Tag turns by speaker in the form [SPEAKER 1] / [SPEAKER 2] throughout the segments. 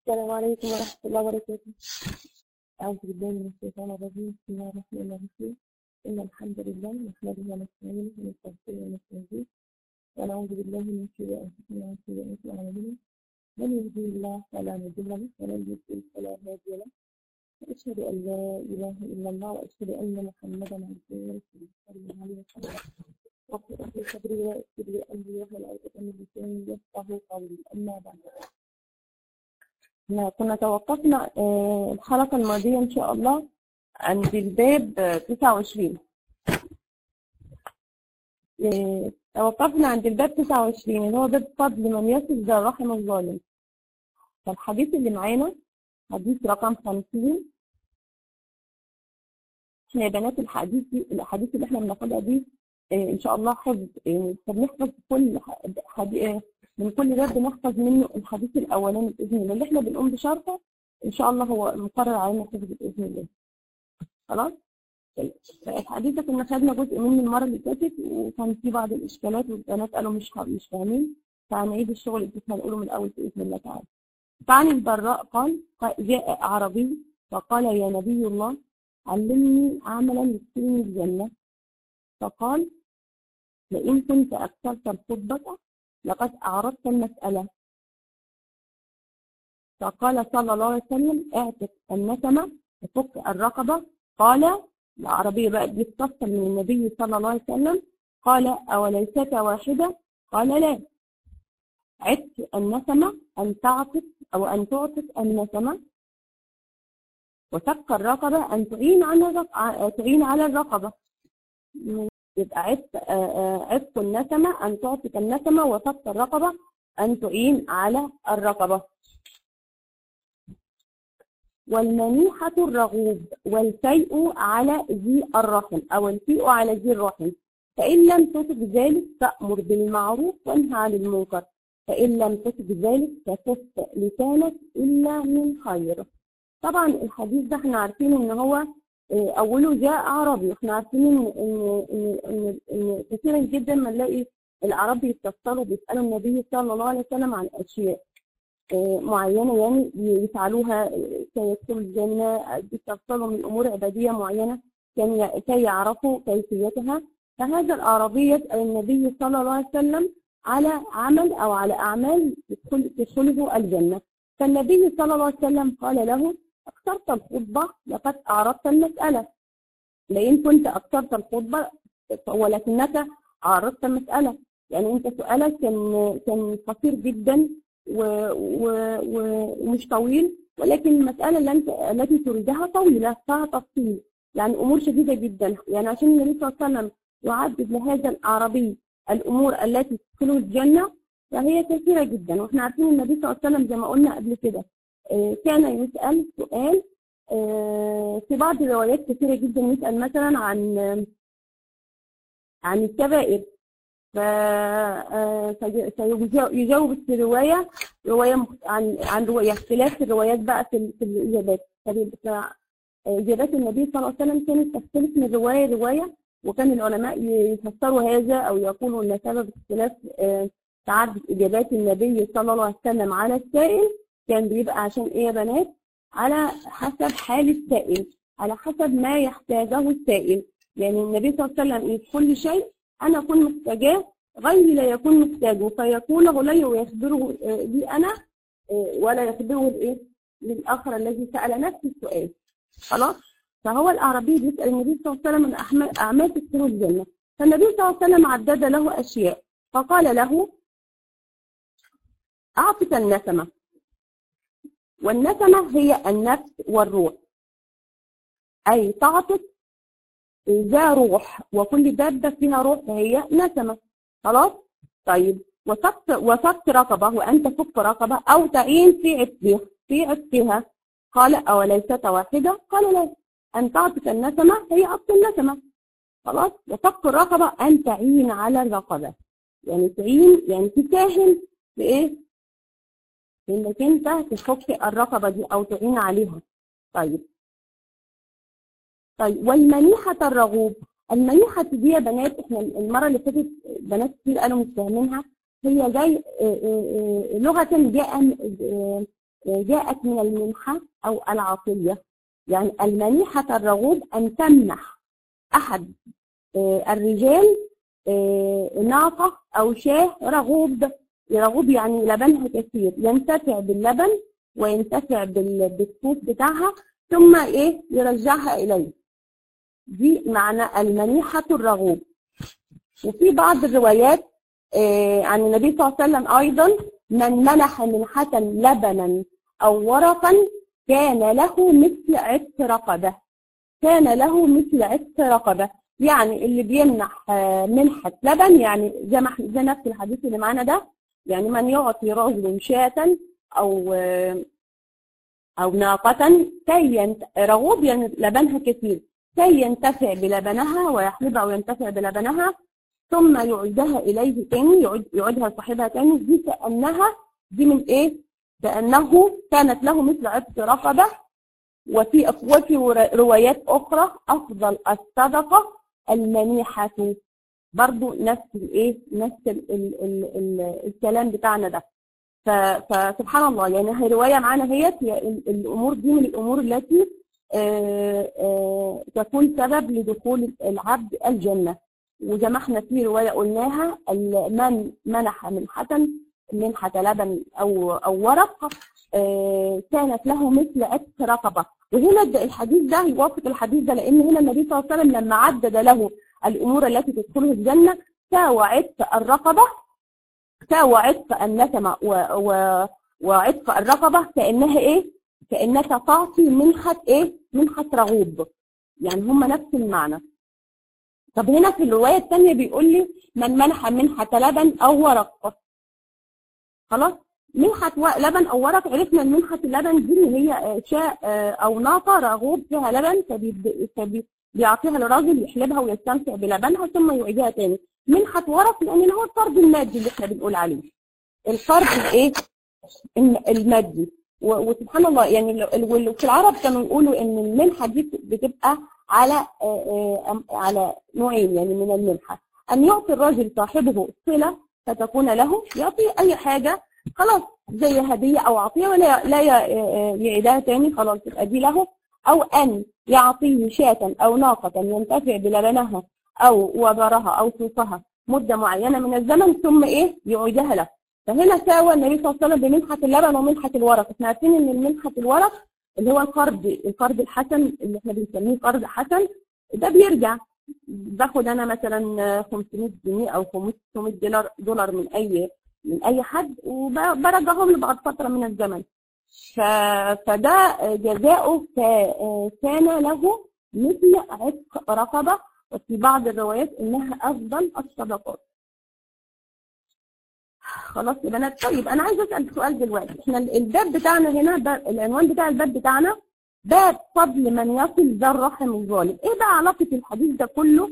[SPEAKER 1] السلام عليكم ورحمة الله وبركاته أعوذ بالله من الشيطان الرجيم بسم الله الرحمن الرحيم إن الحمد لله نحمده ونستعينه ونستغفره ونستهديه ونعوذ بالله من شرور أنفسنا ومن سيئات أعمالنا من يهده الله فلا مضل له ومن يضلل فلا هادي له وأشهد أن لا إله إلا الله وأشهد أن محمدا عبده ورسوله صلى الله عليه وسلم واغفر لي صدري ويسر لي أمري واحلل عقدة من لساني يفقهوا قولي أما بعد احنا كنا توقفنا آه، الحلقة الماضية إن شاء الله عند الباب آه، 29 آه، توقفنا عند الباب 29 اللي هو باب فضل من يصل ذا الرحم الظالم فالحديث اللي معانا حديث رقم 50 احنا يا بنات الحديث دي الاحاديث اللي احنا بناخدها دي آه، ان شاء الله حفظ يعني فبنحفظ كل ح- حدي- آه، من كل باب بنحفظ منه الحديث الاولاني باذن الله اللي احنا بنقوم بشرحه ان شاء الله هو مقرر علينا حفظ باذن الله خلاص طيب. الحديث ده كنا خدنا جزء منه المره اللي فاتت وكان في بعض الاشكالات والبنات قالوا مش ه- مش فاهمين فهنعيد الشغل اللي احنا هنقوله من الاول باذن الله تعالى فعن البراء قال قال جاء اعرابي فقال يا نبي الله علمني عملا يدخلني الجنه فقال لئن كنت اكثرت الخطبه لقد اعرضت المساله فقال صلى الله عليه وسلم اعتق النسمه وفك الرقبه قال العربية بقى بيستفسر من النبي صلى الله عليه وسلم قال أوليست واحدة قال لا عدت النسمة أن تعطف أو أن تعطف النسمة وفك الرقبة أن تعين على الرق- تعين على الرقبة يبقى عدت آه، آه، عدت النسمة أن تعطف النسمة وفك الرقبة أن تعين على الرقبة والمنيحة الرغوب والفيء على ذي الرحم أو الفيء على ذي الرحم فإن لم تصب ذلك فأمر بالمعروف وانهى عن المنكر فإن لم تصب ذلك فكف لسانك إلا من خير طبعا الحديث ده احنا عارفين ان هو اه، اوله جاء اعرابي احنا عارفين ان ان ان, إن, إن كثيرا جدا ما نلاقي العرب يستفسروا بيسالوا النبي صلى الله عليه وسلم عن اشياء آه، معينة يعني يفعلوها آه، كي يدخلوا الجنة آه، بيستفسروا من أمور عبادية معينة كان ي- كي يعرفوا كيفيتها فهذا الأعرابي يسأل النبي صلى الله عليه وسلم على عمل أو على أعمال تدخل- تدخله الجنة فالنبي صلى الله عليه وسلم قال له أكثرت الخطبة لقد أعرضت المسألة لئن كنت أكثرت الخطبة ولكنك عرضت المسألة يعني أنت سؤالك كان كان قصير جدا و- و- و- ومش طويل ولكن المسألة اللي أنت التي تريدها طويلة فيها تفصيل يعني أمور شديدة جدا يعني عشان النبي صلى الله عليه وسلم يعدد لهذا الأعرابي الأمور التي تدخله الجنة فهي كثيرة جدا واحنا عارفين النبي صلى الله عليه وسلم زي ما قلنا قبل كده آه، كان يسأل سؤال آه، في بعض الروايات كثيرة جدا يسأل مثلا عن عن الكبائر ف آه، في- سيجاوب يجاوب في رواية رواية مخ- عن عن رواية اختلاف الروايات بقى في ال- في الإجابات فبيبقى إجابات النبي صلى الله عليه وسلم كانت تختلف من رواية لرواية وكان العلماء يفسروا هذا أو يقولوا أن سبب اختلاف آه، تعدد إجابات النبي صلى الله عليه وسلم على السائل كان بيبقى عشان إيه يا بنات؟ على حسب حال السائل على حسب ما يحتاجه السائل يعني النبي صلى الله عليه وسلم إيه في كل شيء أنا أكون محتاجاه غيري لا يكون محتاجه فيقوله لي ويخبره آه، لي أنا آه، ولا يخبره الإيه؟ للآخر الذي سأل نفس السؤال خلاص فهو الأعرابي بيسأل النبي صلى الله عليه وسلم عن أحما- أعمال تدخل الجنة فالنبي صلى الله عليه وسلم عدد له أشياء فقال له أعطك النسمة والنسمة هي النفس والروح أي تعطف ذا روح وكل دابة فيها روح فهي نسمة خلاص طيب وفك وفك رقبة وأن تفك رقبة أو تعين في عتبها في عتبها قال أوليست واحدة قال لا أن تعطف النسمة هي عطف النسمة خلاص وفك الرقبة أن تعين على الرقبة يعني تعين يعني تساهم في إيه؟ في إنك أنت تفك الرقبة دي أو تعين عليها طيب طيب والمنيحة الرغوب المنيحة دي يا بنات احنا المرة اللي فاتت بنات كتير قالوا مش فاهمينها هي جاي آه، آه، آه، لغة جاء آه، جاءت من المنحة أو العطية يعني المنيحة الرغوب أن تمنح أحد الرجال ناقة أو شاه رغوب رغوب يعني لبنها كثير ينتفع باللبن وينتفع بالصوف بتاعها ثم ايه يرجعها اليه دي معنى المنيحة الرغوب وفي بعض الروايات آه عن النبي صلى الله عليه وسلم ايضا من منح منحة لبنا او ورقا كان له مثل عتق رقبة كان له مثل عتق رقبة يعني اللي بيمنح آه منحة لبن يعني زي ما زي نفس الحديث اللي معانا ده يعني من يعطي رجل شاة أو أو ناقة كي رغوب يعني لبنها كثير كي ينتفع بلبنها ويحلبها وينتفع بلبنها ثم يعيدها إليه تاني يعيد يعيدها لصاحبها تاني دي كأنها دي من إيه؟ كأنه كانت له مثل عبد رقبة وفي وفي روايات أخرى أفضل الصدقة المنيحة برضو نفس الايه نفس ال ال ال ال الكلام بتاعنا ده فسبحان الله يعني هي روايه معانا هي الامور دي من الامور التي آآ آآ تكون سبب لدخول العبد الجنه وزي ما احنا في روايه قلناها من منح منحه منحه لبن او او ورق كانت له مثل عتق رقبه وهنا الحديث ده يوافق الحديث ده لان هنا النبي صلى الله عليه وسلم لما عدد له الأمور التي تدخله الجنة كوعدت الرقبة كوعدت النسمة وعدت الرقبة كأنها إيه؟ كأنك تعطي منحة إيه؟ منحة رغوب يعني هما نفس المعنى طب هنا في الرواية الثانية بيقول لي من منح منحة لبن أو ورق خلاص منحة لبن أو ورق عرفنا ان منحة اللبن دي اللي هي شاء أو ناقة رغوب فيها لبن فبي بيعطيها للراجل يحلبها ويستمتع بلبنها ثم يعيدها تاني منحة ورق لان هو القرض المادي اللي احنا بنقول عليه القرض الايه المادي وسبحان الله يعني في العرب كانوا يقولوا ان المنحة دي بتبقى على على نوعين يعني من المنحة ان يعطي الراجل صاحبه صلة فتكون له يعطي اي حاجة خلاص زي هدية او عطية ولا لا يعيدها تاني خلاص يبقى دي له أو أن يعطيه شاة أو ناقة ينتفع بلبنها أو وبرها أو صوفها مدة معينة من الزمن ثم إيه يعيدها له فهنا ساوى النبي صلى الله عليه وسلم بمنحة اللبن ومنحة الورق احنا عارفين ان منحة الورق اللي هو القرض القرض الحسن اللي احنا بنسميه قرض حسن ده بيرجع باخد انا مثلا 500 جنيه او 500 دولار دولار من اي من اي حد وبرجعهم له بعد فتره من الزمن فده جزاؤه كان له مثل عتق رقبة وفي بعض الروايات إنها أفضل الصدقات خلاص يا بنات طيب أنا عايزة أسأل سؤال دلوقتي إحنا الباب بتاعنا هنا العنوان بتاع الباب بتاعنا باب فضل من يصل ذا الرحم الظالم إيه بقى علاقة الحديث ده كله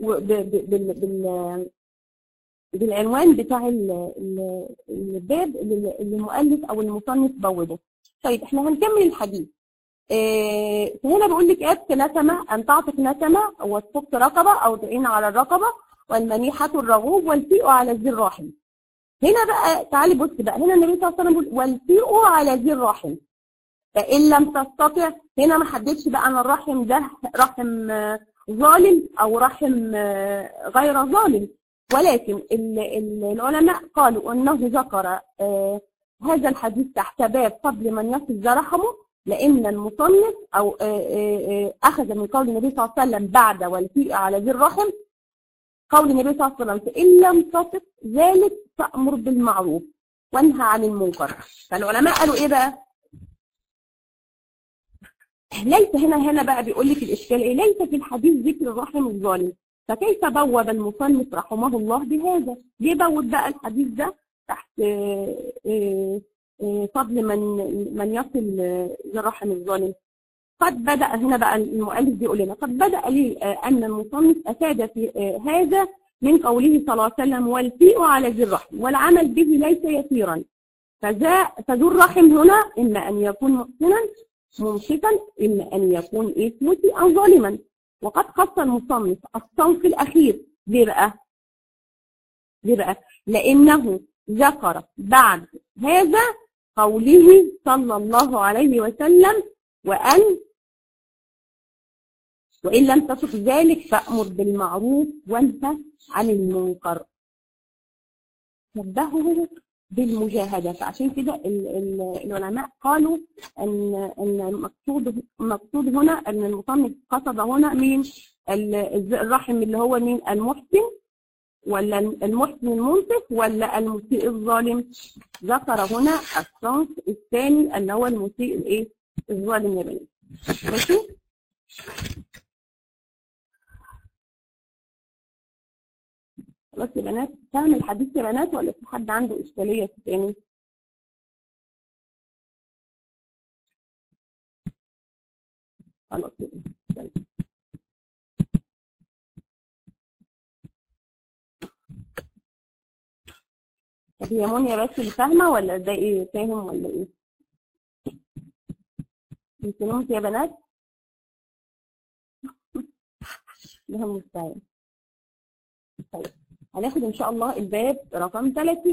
[SPEAKER 1] بال بالعنوان بتاع الباب اللي المؤلف او المصنف بوبه طيب احنا هنكمل الحديث إيه هنا بيقول لك ابت نسمه ان تعطف نسمه او تفك رقبه او تعين على الرقبه والمنيحه الرغوب والفيء على ذي الرحم هنا بقى تعالي بص بقى هنا النبي صلى الله عليه وسلم بيقول والفيء على ذي الرحم فان لم تستطع هنا ما حددش بقى ان الرحم ده رحم ظالم او رحم غير ظالم ولكن العلماء قالوا انه ذكر هذا الحديث تحت باب فضل من يصل رحمه لان المصنف او اخذ من قول النبي صلى الله عليه وسلم بعد والفيء على ذي الرحم قول النبي صلى الله عليه وسلم فان لم تصف ذلك فامر بالمعروف وانهى عن المنكر فالعلماء قالوا ايه بقى ليس هنا هنا بقى بيقول لك الاشكال ايه ليس في الحديث ذكر الرحم الظالم فكيف بوب المصنف رحمه الله بهذا ليه بوب بقى الحديث ده تحت فضل من من يصل للرحم الظالم قد بدأ هنا بقى المؤلف بيقول لنا قد بدأ لي أن المصنف أفاد في هذا من قوله صلى الله عليه وسلم والفيء على ذي الرحم والعمل به ليس يسيرا فذا فذو الرحم هنا إما أن يكون محسنا ممسكا إما أن يكون إيه مسيئا ظالما وقد خص المصنف الصنف الأخير ليه بقى؟ ليه بقى؟ لأنه ذكر بعد هذا قوله صلى الله عليه وسلم وأن وإن لم تصف ذلك فأمر بالمعروف وانهى عن المنكر نبهه بالمجاهدة فعشان كده ال- ال- العلماء قالوا أن أن المقصود المقصود هنا أن المصنف قصد هنا مين ال- الرحم اللي هو مين المحسن ولا المحسن المنصف ولا المسيء الظالم ذكر هنا الصنف الثاني اللي هو المسيء الايه الظالم يا بنات ماشي خلاص يا بنات فاهم الحديث يا بنات ولا في حد عنده اشكاليه في تاني خلاص يا بنات. طيب. طب هي منيا بس اللي فاهمه ولا ده ايه فاهم ولا ايه انت نمت يا بنات ده المستعان طيب هناخد ان شاء الله الباب رقم 30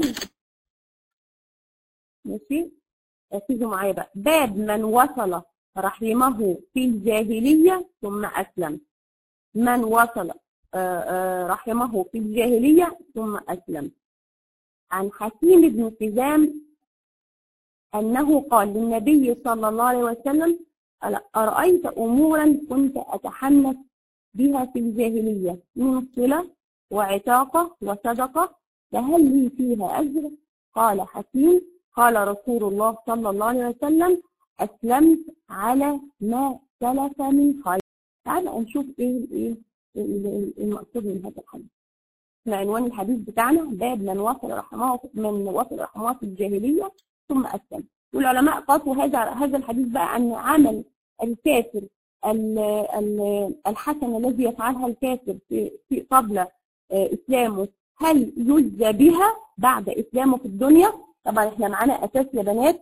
[SPEAKER 1] ماشي ركزوا معايا بقى باب من وصل رحمه في الجاهلية ثم أسلم من وصل آه، آه، رحمه في الجاهلية ثم أسلم عن حكيم بن حزام أنه قال للنبي صلى الله عليه وسلم ألا- أرأيت أمورا كنت أتحنث بها في الجاهلية من صلة وعتاقة وصدقة فهل لي فيها أجر؟ قال حكيم قال رسول الله صلى الله عليه وسلم أسلمت على ما سلف من خير تعالوا نشوف إيه الإيه ال- ال- المقصود من هذا الحديث احنا عنوان الحديث بتاعنا باب من وصل رحمه من وصل رحمه في الجاهلية ثم أسلم والعلماء قاسوا هذا هذا الحديث بقى عن عمل الكافر ال- ال- الحسنة الذي يفعلها الكافر في في قبل آه، إسلامه هل يجزى بها بعد إسلامه في الدنيا؟ طبعا احنا معانا أساس يا بنات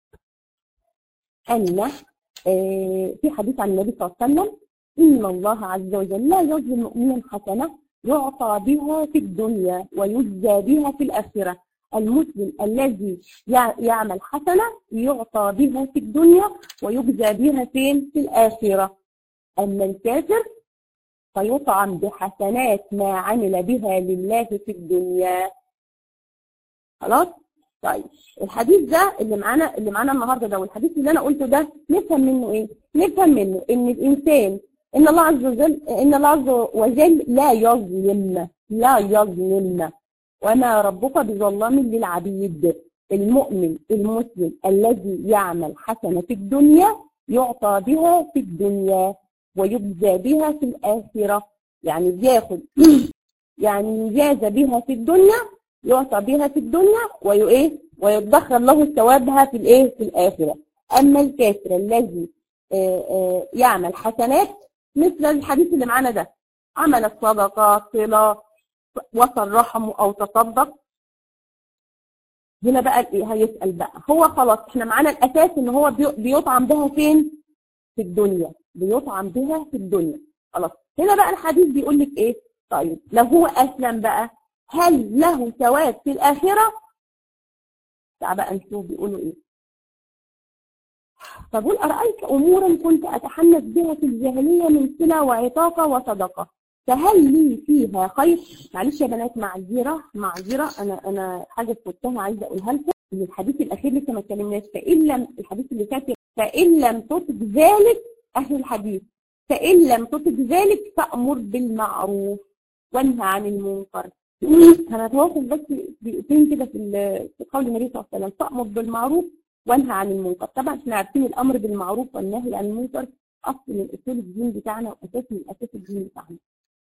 [SPEAKER 1] أن آه، في حديث عن النبي صلى الله عليه وسلم إن الله عز وجل لا يجزي المؤمن حسنة يعطى بها في الدنيا ويجزى بها في الآخرة المسلم الذي يع- يعمل حسنة يعطى بها في الدنيا ويجزى بها فين في الآخرة أما الكافر فيطعم بحسنات ما عمل بها لله في الدنيا خلاص طيب الحديث ده اللي معانا اللي معانا النهارده ده والحديث اللي انا قلته ده نفهم منه ايه نفهم منه ان الانسان ان الله عز وجل ان الله عز وجل لا يظلم لا يظلم وما ربك بظلام للعبيد المؤمن المسلم الذي يعمل حسنة في الدنيا يعطى بها في الدنيا ويجزى بها في الآخرة يعني بياخد يعني يجازى بها في الدنيا يعطى بها في الدنيا وإيه ويدخر له ثوابها في الإيه في الآخرة أما الكافر الذي آه، آه، يعمل حسنات مثل الحديث اللي معانا ده عمل الصدقة صلة وصل رحمه أو تصدق هنا بقى الايه هيسأل بقى هو خلاص احنا معانا الأساس إن هو بي- بيطعم بها فين؟ في الدنيا بيطعم بها في الدنيا خلاص هنا بقى الحديث بيقول لك ايه طيب لو هو اسلم بقى هل له ثواب في الاخره تعال بقى نشوف بيقولوا ايه فقل ارايت امورا كنت اتحنث بها في الجاهليه من صله وعتاقه وصدقه فهل لي فيها خير معلش يا بنات معذره معذره انا انا حاجه فوتها عايزه اقولها لكم ان الحديث الاخير لسه ما اتكلمناش فان لم الحديث اللي فات فإن لم تطق ذلك أهل الحديث فإن لم تطق ذلك فأمر بالمعروف وانهى عن المنكر هنتواصل بس دقيقتين كده في ال- في قول النبي صلى الله عليه وسلم فأمر بالمعروف وانهى عن المنكر طبعا احنا عارفين الأمر بالمعروف والنهي عن المنكر أصل من أصول الدين بتاعنا وأساس من أساس الدين بتاعنا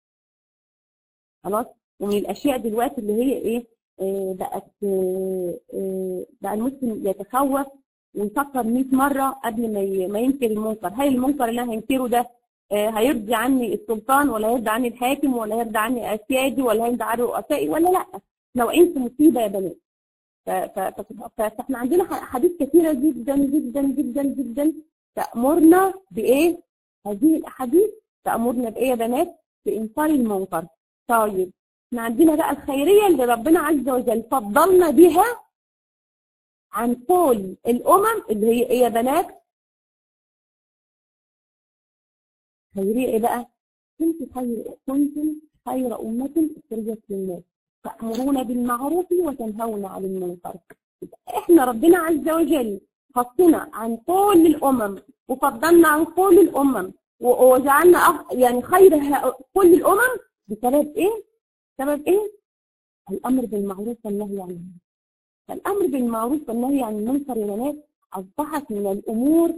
[SPEAKER 1] خلاص ومن الأشياء دلوقتي اللي هي إيه آه، بقت آه، آه، بقى المسلم يتخوف ويفكر 100 مرة قبل ما ي- ما ينكر المنكر هل المنكر اللي انا هنكره ده آه، هيرضي عني السلطان ولا هيرضي عني الحاكم ولا هيرضي عني اسيادي ولا هيرضي عني رؤسائي ولا لا لو انت مصيبة يا بنات ف- ف- ف- ف- فاحنا عندنا ح- حديث كثيرة جدا جدا جدا جدا تأمرنا بإيه؟ هذه الأحاديث تأمرنا بإيه يا بنات؟ بإنكار المنكر طيب احنا عندنا بقى الخيرية اللي ربنا عز وجل فضلنا بها عن كل الامم اللي هي ايه يا بنات خيرية ايه بقى كنت خير كنتم خير امه اخرجت للناس تأمرون بالمعروف وتنهون عن المنكر احنا ربنا عز وجل خصنا عن كل الامم وفضلنا عن كل الامم و- وجعلنا أف- يعني خير ه- كل الامم بسبب ايه؟ بسبب ايه؟ الامر بالمعروف والنهي عن المنكر فالامر بالمعروف والنهي عن المنكر يا بنات اصبحت من الامور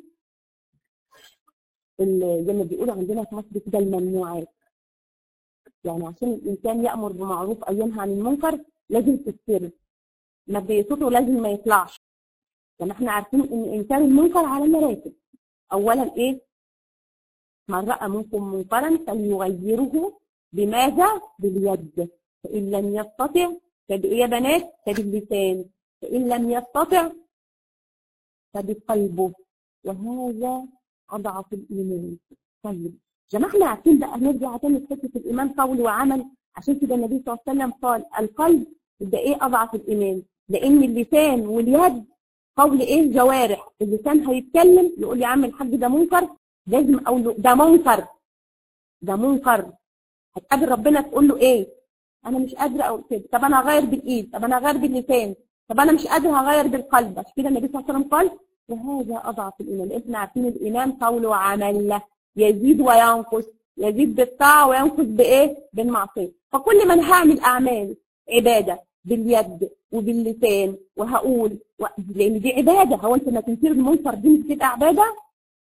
[SPEAKER 1] اللي زي ما بيقولوا عندنا في مصر كده الممنوعات يعني عشان الانسان يامر بمعروف او ينهى عن المنكر لازم تستر ما صوته لازم ما يطلعش يعني احنا عارفين ان انكار المنكر على مراتب اولا ايه من راى منكم منكرا فليغيره بماذا باليد فان لم يستطع فبايه يا بنات فباللسان فان لم يستطع فبقلبه وهذا اضعف الايمان طيب زي ما احنا عارفين بقى نرجع تاني لحته الايمان قول وعمل عشان كده النبي صلى الله عليه وسلم قال القلب ده ايه اضعف الايمان لان اللسان واليد قول ايه جوارح اللسان هيتكلم يقول لي يا عم الحاج ده منكر لازم اقول له ده منكر ده منكر هتقابل ربنا تقول له ايه انا مش قادره اقول كده طب انا هغير بالايد طب انا هغير باللسان طب انا مش قادره هغير بالقلب عشان كده النبي صلى الله عليه وسلم قال وهذا اضعف الايمان احنا عارفين الايمان قول وعمل يزيد وينقص يزيد بالطاعه وينقص بايه بالمعصيه فكل من هعمل اعمال عباده باليد وباللسان وهقول و... لان دي عباده هو انت ما تنكر المنكر دي مش بتبقى عباده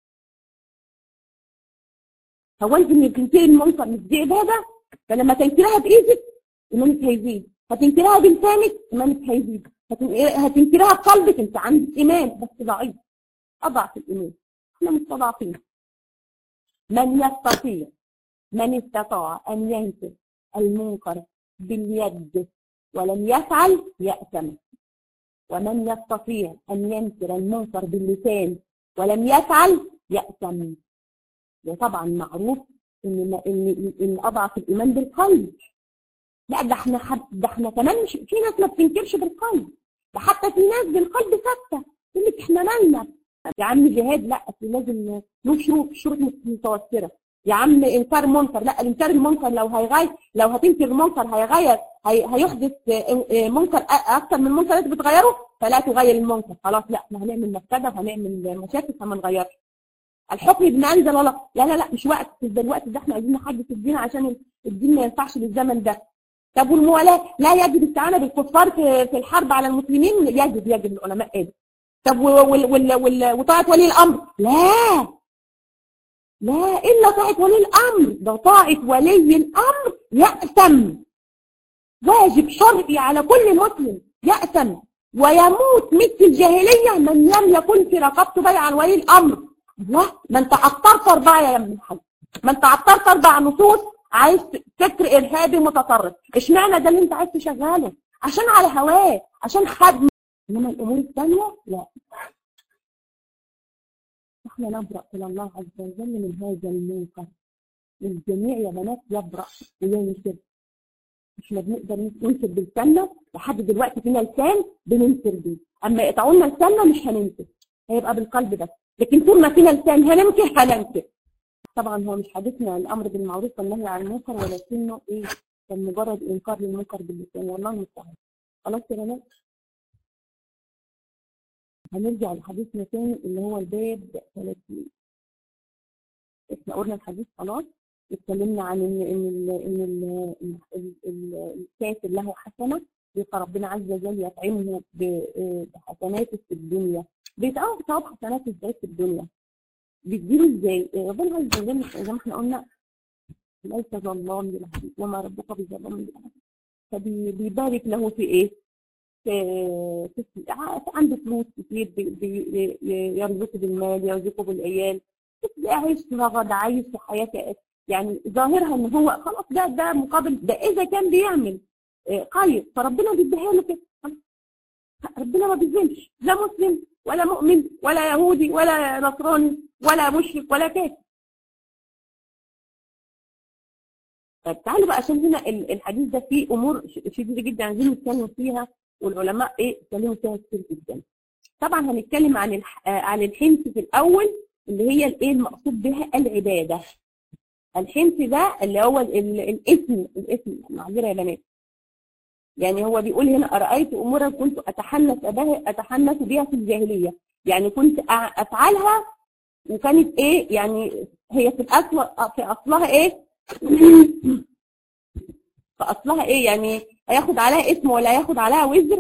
[SPEAKER 1] هو انت ما تنكر المنكر مش دي عباده فلما تنكرها بايدك ايمانك هيزيد هتنكرها بلسانك ايمانك هيزيد هتن- هتنكرها بقلبك انت عندك ايمان بس ضعيف اضعف الايمان احنا مستضعفين من يستطيع من استطاع ان ينكر المنكر باليد ولم يفعل يأثم ومن يستطيع أن ينكر المنكر باللسان ولم يفعل يأثم وطبعا معروف إن إن إن أضعف الإيمان بالقلب لا ده احنا حد ده احنا كمان مش في ناس ما بتنكرش بالقلب ده حتى في ناس بالقلب ثابته يقول لك احنا مالنا يا عم جهاد لا أصل لازم له شروط شروط متوفره يا عم انكار منكر لا الانكار المنكر لو هيغير لو هتنكر المنكر هيغير هي هيحدث منكر اكثر من منكر انت بتغيره فلا تغير المنكر خلاص لا احنا هنعمل مفسده وهنعمل مشاكل فما نغيرش الحكم بما انزل الله لا لا لا مش وقت ده الوقت ده احنا عايزين نحدث الدين عشان الدين ما ينفعش للزمن ده طب والموالاه لا يجب الاستعانه بالكفار في في الحرب على المسلمين يجب يجب العلماء قالوا طب وطاعه ولي الامر لا لا إلا طاعة ولي الأمر ده طاعة ولي الأمر يأثم واجب شرعي على كل مسلم يأثم ويموت مثل الجاهلية من لم يكن في رقبته بيع عن ولي الأمر لا ما انت عطرت أربعة يا ابن الحاج ما انت عطرت أربع نصوص عايز فكر إرهابي متطرف اشمعنى ده اللي انت عايز تشغله عشان على هواه عشان خدمة إنما الأمور الثانية لا احنا نبرأ إلى الله عز وجل من هذا المنكر الجميع يا بنات يبرأ وينكر احنا بنقدر ننكر بالسنة لحد دلوقتي فينا لسان بننكر بيه اما يقطعوا لنا لساننا مش هننكر هيبقى بالقلب بس لكن طول ما فينا لسان هننكر هننكر طبعا هو مش حديثنا الامر بالمعروف والنهي عن المنكر ولكنه ايه كان مجرد انكار للمنكر باللسان والله المستعان خلاص يا بنات هنرجع لحديثنا تاني اللي هو الباب 30 احنا قلنا الحديث خلاص اتكلمنا عن ان ان ال ان ال الكافر له حسنه يبقى ربنا عز وجل يطعمه بحسناته في الدنيا بيتعوض ثواب حسناته ازاي في الدنيا بتجيله ازاي ربنا عز وجل زي ما احنا قلنا ليس ظلام للعبيد وما ربك بظلام للعبيد فبيبارك له في ايه عنده فلوس كتير يرزقه بالمال يرزقه بالعيال عايش في رغد عايش في حياة يعني ظاهرها ان هو خلاص ده ده مقابل ده اذا كان بيعمل خير فربنا بيديها له كده ربنا ما بيظلمش لا مسلم ولا مؤمن ولا يهودي ولا نصراني ولا مشرك ولا كافر طيب تعالوا بقى عشان هنا الحديث ده فيه امور شديده جدا عايزين نتكلم فيها والعلماء ايه اتكلموا فيها كتير جدا طبعا هنتكلم عن الح... آه، عن الحنث في الاول اللي هي الايه المقصود بها العباده الحنث ده اللي هو ال... ال... الاسم الاسم معذره يا بنات يعني هو بيقول هنا ارايت امورا كنت اتحنث بها اتحنث بها في الجاهليه يعني كنت أع- افعلها وكانت ايه يعني هي في الاصل في اصلها ايه في اصلها ايه يعني هياخد عليها اسم ولا هياخد عليها وزر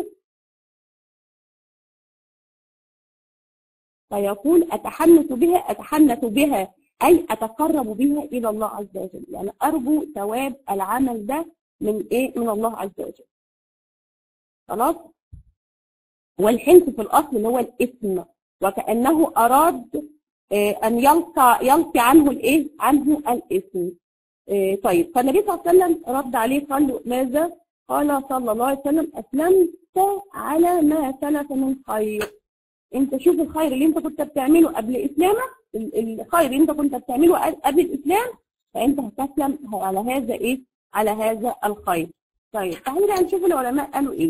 [SPEAKER 1] فيقول أتحنث بها أتحنث بها أي أتقرب بها إلى الله عز وجل يعني أرجو ثواب العمل ده من إيه من الله عز وجل خلاص والحنث في الأصل اللي هو الاسم وكأنه أراد آه، أن يلقى يلقي عنه الإيه عنه الاسم آه، طيب فالنبي صلى الله عليه وسلم رد عليه قال له ماذا قال صلى الله عليه وسلم أسلمت على ما سلف من خير انت شوف الخير اللي انت كنت بتعمله قبل اسلامك ال- الخير اللي انت كنت بتعمله قبل الاسلام فانت هتسلم على هذا ايه على هذا الخير طيب تعالوا بقى نشوف العلماء قالوا ايه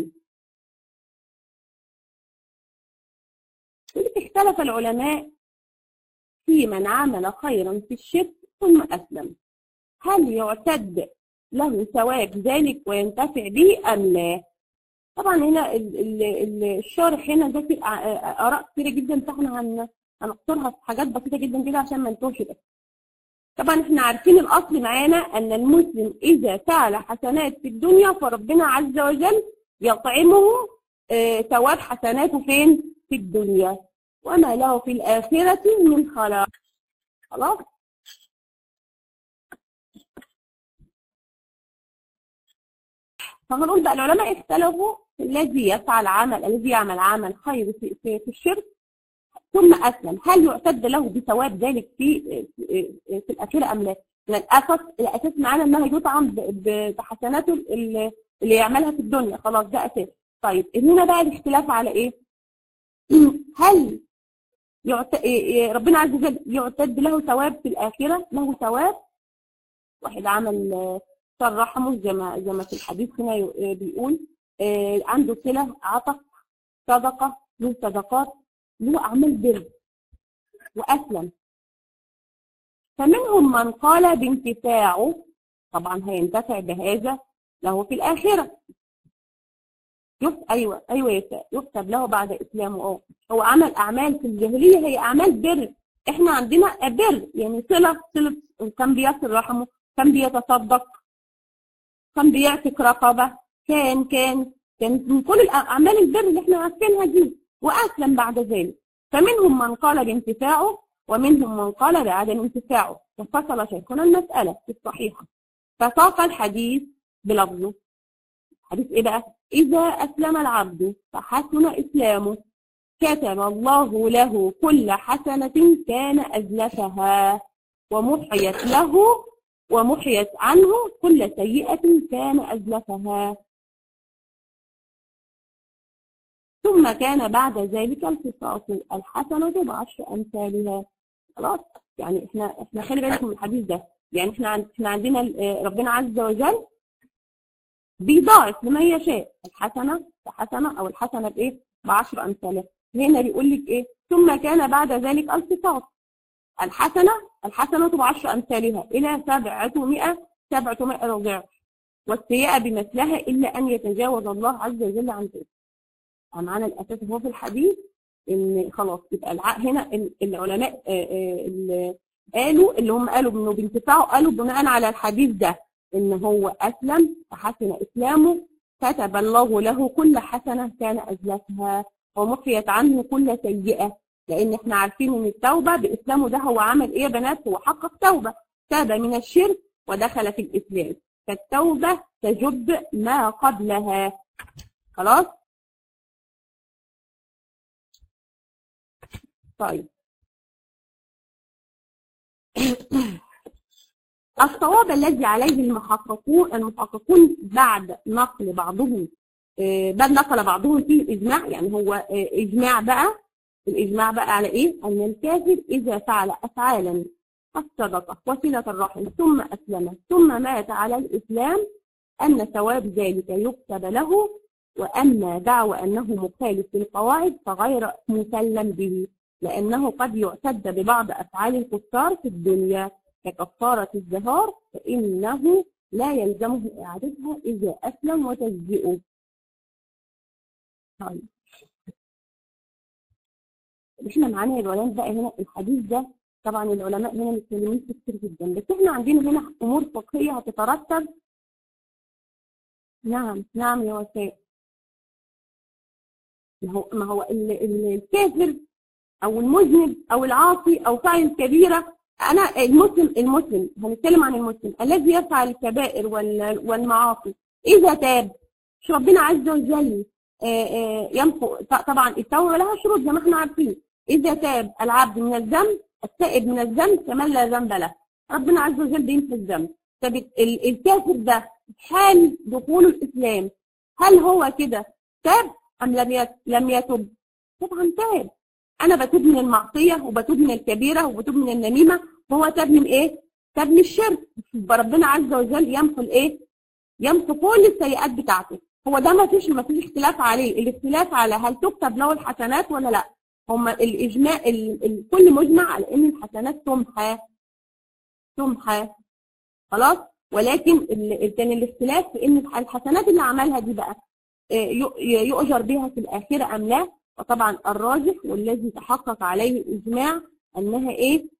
[SPEAKER 1] اختلف العلماء في من عمل خيرا في الشرك ثم اسلم هل يعتد له ثواب ذلك وينتفع به ام لا طبعا هنا ال- ال- ال- الشارح هنا ذكر آ- اراء كتيره جدا فاحنا هن- هنقصرها في حاجات بسيطه جدا كده عشان ما نتوهش بس طبعا احنا عارفين الاصل معانا ان المسلم اذا فعل حسنات في الدنيا فربنا عز وجل يطعمه آه، ثواب حسناته فين في الدنيا وما له في الاخره من خلاق خلاص فهنقول بقى العلماء اختلفوا في الذي يفعل عمل الذي يعمل عمل خير في, في, في الشرك ثم اسلم هل يعتد له بثواب ذلك في في, في الاخيره ام لا؟ لأن الاساس الاساس معانا انه يطعم ب- ب- بحسناته اللي اللي يعملها في الدنيا خلاص ده اساس طيب هنا بقى الاختلاف على ايه؟ هل يعت... ربنا عز وجل يعتد له ثواب في الاخره له ثواب واحد عمل آه، صار رحمه زي ما زي ما في الحديث هنا ي- بيقول آه، عنده صله عطف صدقه له صدقات له اعمال بر واسلم فمنهم من قال بانتفاعه طبعا هينتفع بهذا له في الاخره يكتب ايوه ايوه يكتب, يكتب له بعد اسلامه اه هو عمل اعمال في الجاهليه هي اعمال بر احنا عندنا بر يعني صله صله كان بيصل رحمه كان بيتصدق كان بيعتق رقبه كان كان كان من كل الاعمال البر اللي احنا عارفينها دي واسلم بعد ذلك فمنهم من قال بانتفاعه ومنهم من قال بعدم انتفاعه وفصل شيخنا المساله في الصحيحه فساق الحديث بلفظه حديث ايه بقى اذا اسلم العبد فحسن اسلامه كتب الله له كل حسنه كان ازلفها ومحيت له ومحيت عنه كل سيئة كان أزلفها ثم كان بعد ذلك القصاص الحسنة بعشر أمثالها خلاص يعني احنا احنا خلي بالك من الحديث ده يعني احنا عند احنا عندنا ال- ربنا عز وجل بيضاعف لمن يشاء الحسنة بحسنة أو الحسنة بإيه؟ بعشر أمثالها هنا بيقول لك إيه؟ ثم كان بعد ذلك القصاص الحسنة الحسنة بعشر أمثالها إلى سبعمائة سبعمائة ضعف والسيئة بمثلها إلا أن يتجاوز الله عز وجل عن ذلك معانا الأساس هو في الحديث إن خلاص يبقى الع... هنا ال- العلماء آه، آه، اللي قالوا اللي هم قالوا إنه بانتفاعه قالوا بناء على الحديث ده إن هو أسلم فحسن إسلامه كتب الله له كل حسنة كان أزلفها ومحيت عنه كل سيئة لان احنا عارفين ان التوبه باسلامه ده هو عمل ايه يا بنات هو حقق توبه تاب من الشرك ودخل في الاسلام فالتوبه تجب ما قبلها خلاص طيب الصواب الذي عليه المحققون المحققون بعد نقل بعضهم آه، بعد نقل بعضهم فيه الاجماع يعني هو آه، اجماع بقى الإجماع بقى على إيه؟ أن الكافر إذا فعل أفعالا الصدقة وصلة الرحم ثم أسلم ثم مات على الإسلام أن ثواب ذلك يكتب له وأما دعوى أنه مخالف للقواعد فغير مسلم به لأنه قد يعتد ببعض أفعال الكفار في الدنيا ككفارة الزهار فإنه لا يلزمه إعادتها إذا أسلم وتجزئه طيب احنا معانا يا العلماء بقى هنا الحديث ده طبعا العلماء هنا متكلمين فيه كتير جدا بس احنا عندنا هنا امور فقهيه هتترتب نعم نعم يا وفاء ما هو ما هو ال- ال- الكافر او المذنب او العاصي او فاعل الكبيره انا المسلم المسلم هنتكلم عن المسلم الذي يفعل الكبائر وال- والمعاصي اذا تاب مش ربنا عز وجل آه، آه، يمحو ط- طبعا التوبه لها شروط زي ما احنا عارفين اذا تاب العبد من الذنب التائب من الذنب كمن لا ذنب له ربنا عز وجل بيمحو الذنب طب ال- الكافر ده حال دخوله الاسلام هل هو كده تاب ام لم يت- لم يتب طبعا تاب انا بتوب من المعصيه وبتوب من الكبيره وبتوب من النميمه وهو تاب من ايه تاب من الشرك يبقى ربنا عز وجل يمحو الايه يمحو كل السيئات بتاعته هو ده ما فيش ما فيش اختلاف عليه الاختلاف على هل تكتب له الحسنات ولا لا هم الاجماع ال- الكل مجمع على ان الحسنات تمحى تمحى خلاص ولكن ال- كان الاختلاف في ان الحسنات اللي عملها دي بقى آه، ي- يؤجر بها في الاخره ام لا وطبعا الراجح والذي تحقق عليه الاجماع انها ايه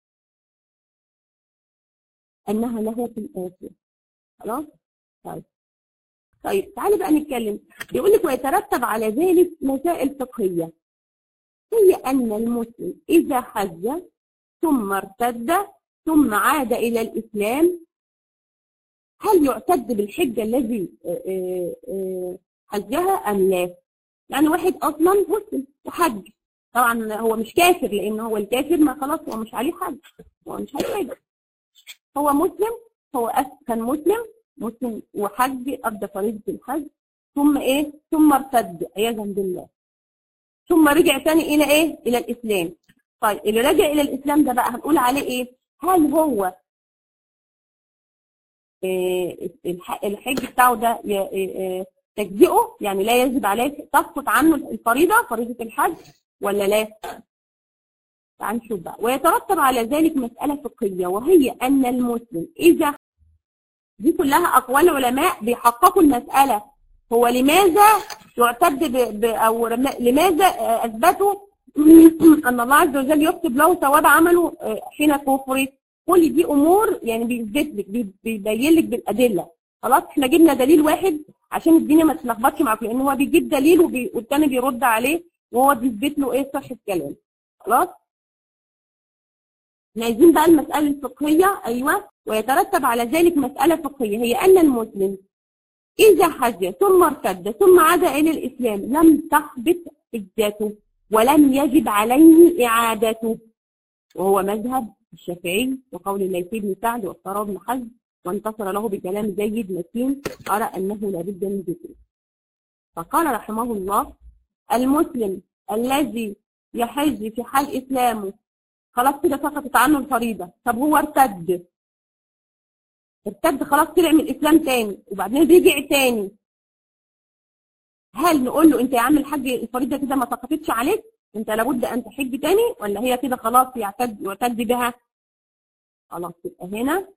[SPEAKER 1] انها له في الاخره خلاص طيب طيب تعالي بقى نتكلم بيقول لك ويترتب على ذلك مسائل فقهيه هي ان المسلم اذا حج ثم ارتد ثم عاد الى الاسلام هل يعتد بالحجه الذي آه، آه، آه، حجها ام لا؟ يعني واحد اصلا مسلم وحج طبعا هو مش كافر لان هو الكافر ما خلاص هو مش عليه حج هو مش عليه حاجه هو مسلم هو أس- كان مسلم مسلم وحج ادى فريضه الحج ثم ايه ثم ارتد عياذا بالله ثم رجع تاني الى ايه الى الاسلام طيب اللي رجع الى الاسلام ده بقى هنقول عليه ايه هل هو إيه الح- الحج بتاعه ده ي- إيه تجزئه يعني لا يجب عليه تسقط عنه الفريضه فريضه الحج ولا لا تعال نشوف بقى ويترتب على ذلك مسألة فقهية وهي أن المسلم إذا دي كلها أقوال علماء بيحققوا المسألة هو لماذا يعتد ب... ب... أو رم- لماذا آه، أثبتوا أن الله عز وجل يكتب له ثواب عمله آه، حين كفره كل دي أمور يعني بيثبت لك بي- بيبين لك بالأدلة خلاص احنا جبنا دليل واحد عشان الدنيا ما تتلخبطش معاك لأن هو بيجيب دليل وبي... والتاني بيرد عليه وهو بيثبت له إيه صحة كلام خلاص احنا عايزين بقى المسألة الفقهية أيوة ويترتب على ذلك مسألة فقهية هي أن المسلم إذا حج ثم ارتد ثم عاد إلى الإسلام لم تحبط حجته ولم يجب عليه إعادته وهو مذهب الشافعي وقول الليث بن سعد واختار بن حزم وانتصر له بكلام جيد متين أرى أنه لابد من ذكره فقال رحمه الله المسلم الذي يحج في حال إسلامه خلاص كده سقطت عنه الفريضة طب هو ارتد ارتد خلاص طلع من الإسلام تاني وبعدين رجع تاني هل نقول له انت يا عم الحج الفريضة كده ما سقطتش عليك انت لابد ان تحج تاني ولا هي كده خلاص يعتد يعتد بها خلاص يبقى هنا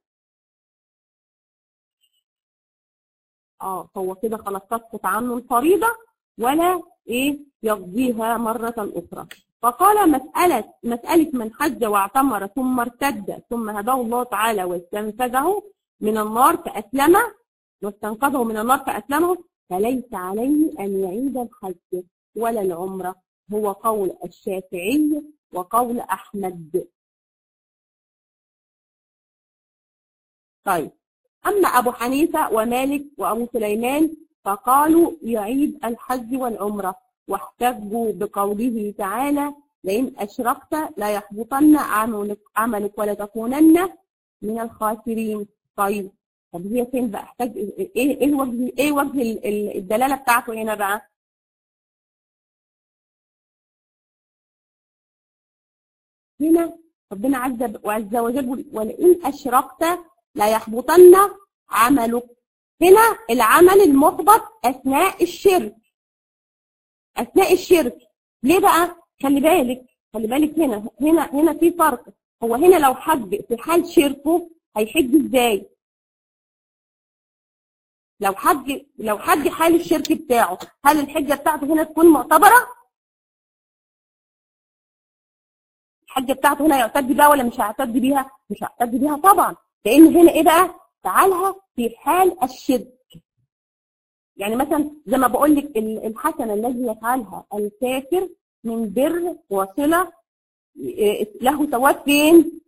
[SPEAKER 1] اه هو كده خلاص تسقط عنه الفريضة ولا ايه يقضيها مرة أخرى فقال مسألة مسألة من حج واعتمر ثم ارتد ثم هداه الله تعالى واستنفذه من النار فأسلم واستنقذه من النار فأسلمه فليس عليه أن يعيد الحج ولا العمرة هو قول الشافعي وقول أحمد طيب أما أبو حنيفة ومالك وأبو سليمان فقالوا يعيد الحج والعمرة واحتجوا بقوله تعالى لئن أشركت لا يحبطن عملك, عملك ولا تكونن من الخاسرين طيب طب هي فين بقى احتاج ايه ايه وجه ايه وجه ال- ال- الدلاله بتاعته هنا بقى هنا ربنا عز وعز وجل بيقول ولئن اشركت لا يحبطن عملك هنا العمل المحبط اثناء الشرك اثناء الشرك ليه بقى خلي بالك خلي بالك هنا هنا هنا في فرق هو هنا لو حج في حال شركه هيحج ازاي لو حج لو حج حال الشرك بتاعه هل الحجه بتاعته هنا تكون معتبره الحجه بتاعته هنا يعتد بيها ولا مش هيعتد بيها مش هيعتد بيها طبعا لان هنا ايه بقى تعالها في حال الشرك يعني مثلا زي ما بقول لك الحسنه الذي يفعلها الكافر من بر وصله له ثواب فين؟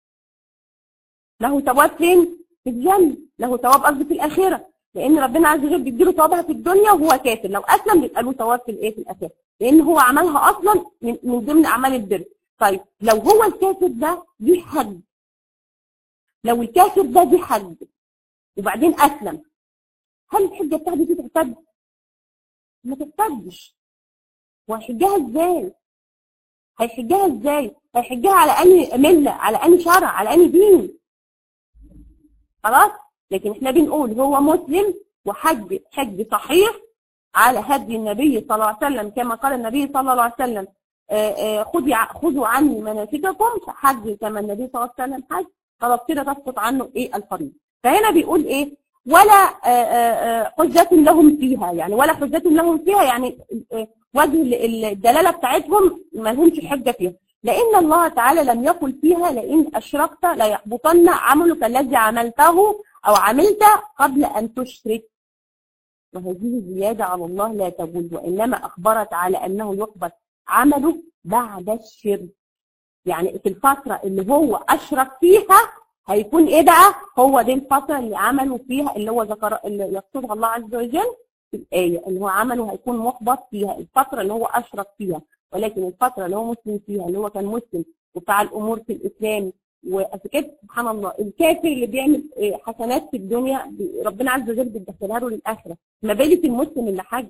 [SPEAKER 1] له ثواب فين؟ في الجنه له ثواب قصدي في الاخره لان ربنا عز وجل بيديله ثوابها في الدنيا وهو كافر لو اسلم بيبقى له ثواب في الايه في الاخره لان هو عملها اصلا من, من ضمن اعمال البر طيب لو هو الكافر ده دي حج لو الكافر ده دي حج وبعدين اسلم هل الحجه بتاعته دي تعتد؟ ما تعتدش وهيحجها ازاي؟ هيحجها ازاي؟ هيحجها على انهي مله؟ على انهي شرع؟ على انهي دين؟ خلاص؟ لكن احنا بنقول هو مسلم وحج حج صحيح على هدي النبي صلى الله عليه وسلم كما قال النبي صلى الله عليه وسلم خذوا خذوا عني مناسككم فحج كما النبي صلى الله عليه وسلم حج خلاص كده تسقط عنه ايه الفريضه فهنا بيقول ايه ولا حجة لهم فيها يعني ولا حجة لهم فيها يعني وجه الدلالة بتاعتهم ما لهمش حجة فيها لأن الله تعالى لم يقل فيها لئن أشركت ليحبطن عملك الذي عملته أو عملت قبل أن تشرك وهذه زيادة على الله لا تجوز وإنما أخبرت على أنه يقبل عمله بعد الشرك يعني في الفترة اللي هو أشرك فيها هيكون ايه بقى هو دي الفتره اللي عملوا فيها اللي هو ذكر اللي يقصدها الله عز وجل في الايه اللي هو عمله هيكون محبط فيها الفتره اللي هو اشرك فيها ولكن الفتره اللي هو مسلم فيها اللي هو كان مسلم وفعل امور في الاسلام وكده سبحان الله الكافر اللي بيعمل حسنات في الدنيا ربنا عز وجل بيدخلها له للاخره ما بالك المسلم اللي حج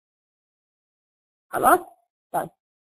[SPEAKER 1] خلاص طيب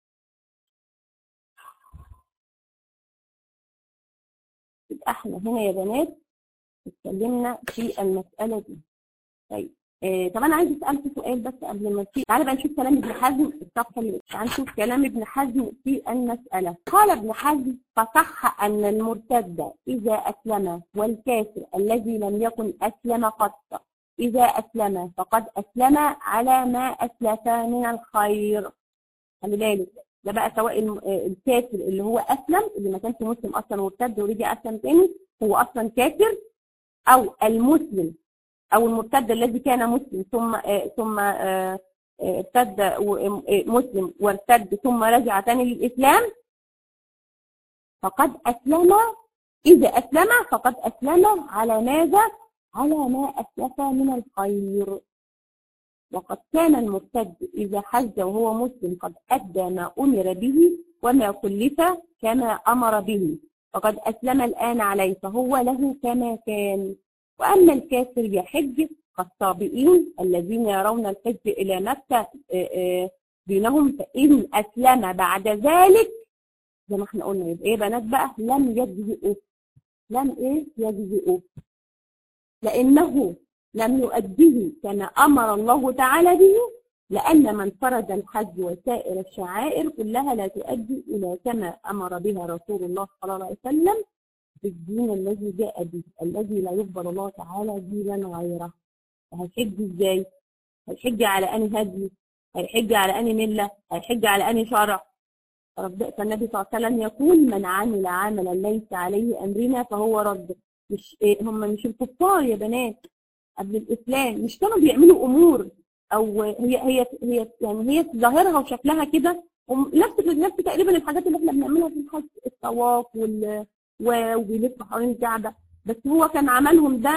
[SPEAKER 1] احنا هنا يا بنات اتكلمنا في المسألة دي طيب آه طب انا عايز اسالك سؤال بس قبل ما نشوف تعالى بقى نشوف كلام ابن حزم الصفحه اللي تعالى نشوف كلام ابن حزم في المساله قال ابن حزم فصح ان المرتد اذا اسلم والكافر الذي لم يكن اسلم قط اذا اسلم فقد اسلم على ما اسلف من الخير خلي بالك ده بقى سواء الكافر اللي هو اسلم اللي ما كانش مسلم اصلا وارتد ورجع اسلم تاني هو اصلا كافر او المسلم او المرتد الذي كان مسلم ثم ثم ارتد مسلم وارتد ثم رجع تاني للاسلام فقد اسلم اذا اسلم فقد اسلم على ماذا؟ على ما اسلف من الخير وقد كان المرتد إذا حج وهو مسلم قد أدى ما أمر به وما كلف كما أمر به وقد أسلم الآن عليه فهو له كما كان وأما الكافر يحج كالصابئين الذين يرون الحج إلى مكة دينهم فإن أسلم بعد ذلك زي ما احنا قلنا يبقى إيه بنات بقى لم يجزئوا لم إيه يجزئوا لأنه لم يؤديه كما أمر الله تعالى به لأن من فرض الحج وسائر الشعائر كلها لا تؤدي إلى كما أمر بها رسول الله صلى الله عليه وسلم بالدين الذي جاء به الذي لا يقبل الله تعالى دينا غيره هيحج ازاي؟ هيحج على أنهي هدي؟ هيحج على أنهي ملة؟ هيحج على أنهي شرع؟ فالنبي صلى الله عليه وسلم يقول من عمل عملا ليس عليه أمرنا فهو رد مش إيه هم مش الكفار يا بنات قبل الاسلام مش كانوا بيعملوا امور او هي هي هي يعني هي ظاهرها وشكلها كده نفس نفس تقريبا الحاجات اللي احنا بنعملها في الحج الطواف وال وبيلف حوالين الكعبه بس هو كان عملهم ده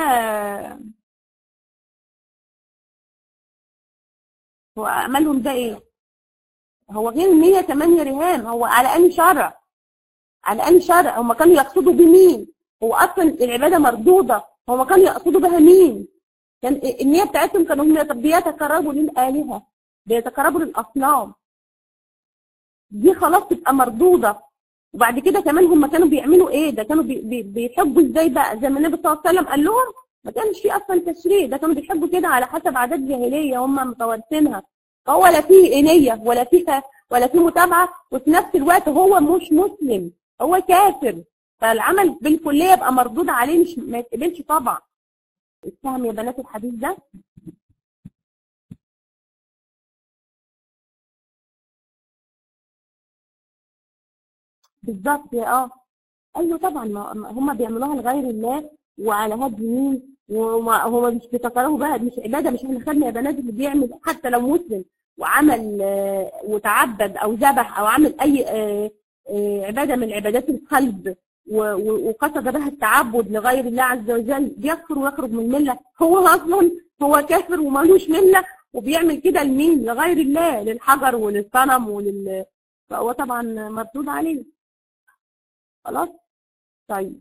[SPEAKER 1] هو عملهم ده ايه؟ هو غير 108 رهان هو على انهي شرع؟ على انهي شرع؟ هم كانوا يقصدوا بمين؟ هو اصلا العباده مردوده هم كانوا يقصدوا بها مين؟ كان النية بتاعتهم كانوا هم بيتقربوا للآلهة بيتقربوا للأصنام دي خلاص تبقى مردودة وبعد كده كمان هم كانوا بيعملوا ايه ده كانوا بي بي بيحبوا ازاي بقى زي ما النبي صلى الله عليه وسلم قال لهم ما كانش في اصلا تشريع ده كانوا بيحبوا كده على حسب عادات جاهليه هم متوارثينها فهو لا فيه نية ولا فيه ولا فيه متابعة وفي نفس الوقت هو مش مسلم هو كافر فالعمل بالكلية يبقى مردود عليه مش ما يتقبلش طبعا اتفهم يا بنات الحديث ده بالظبط اه ايوه طبعا ما هم بيعملوها لغير الله وعلى هدي مين وهو مش بيتكرهوا بقى مش عباده مش احنا خدنا يا بنات اللي بيعمل حتى لو مسلم وعمل آه، وتعبد او ذبح او عمل اي آه، آه، عباده من عبادات القلب و- و- وقصد بها التعبد لغير الله عز وجل بيكفر ويخرج من المله هو اصلا هو كافر ومالوش مله وبيعمل كده لمين؟ لغير الله للحجر وللصنم ولل فهو طبعا مردود عليه خلاص طيب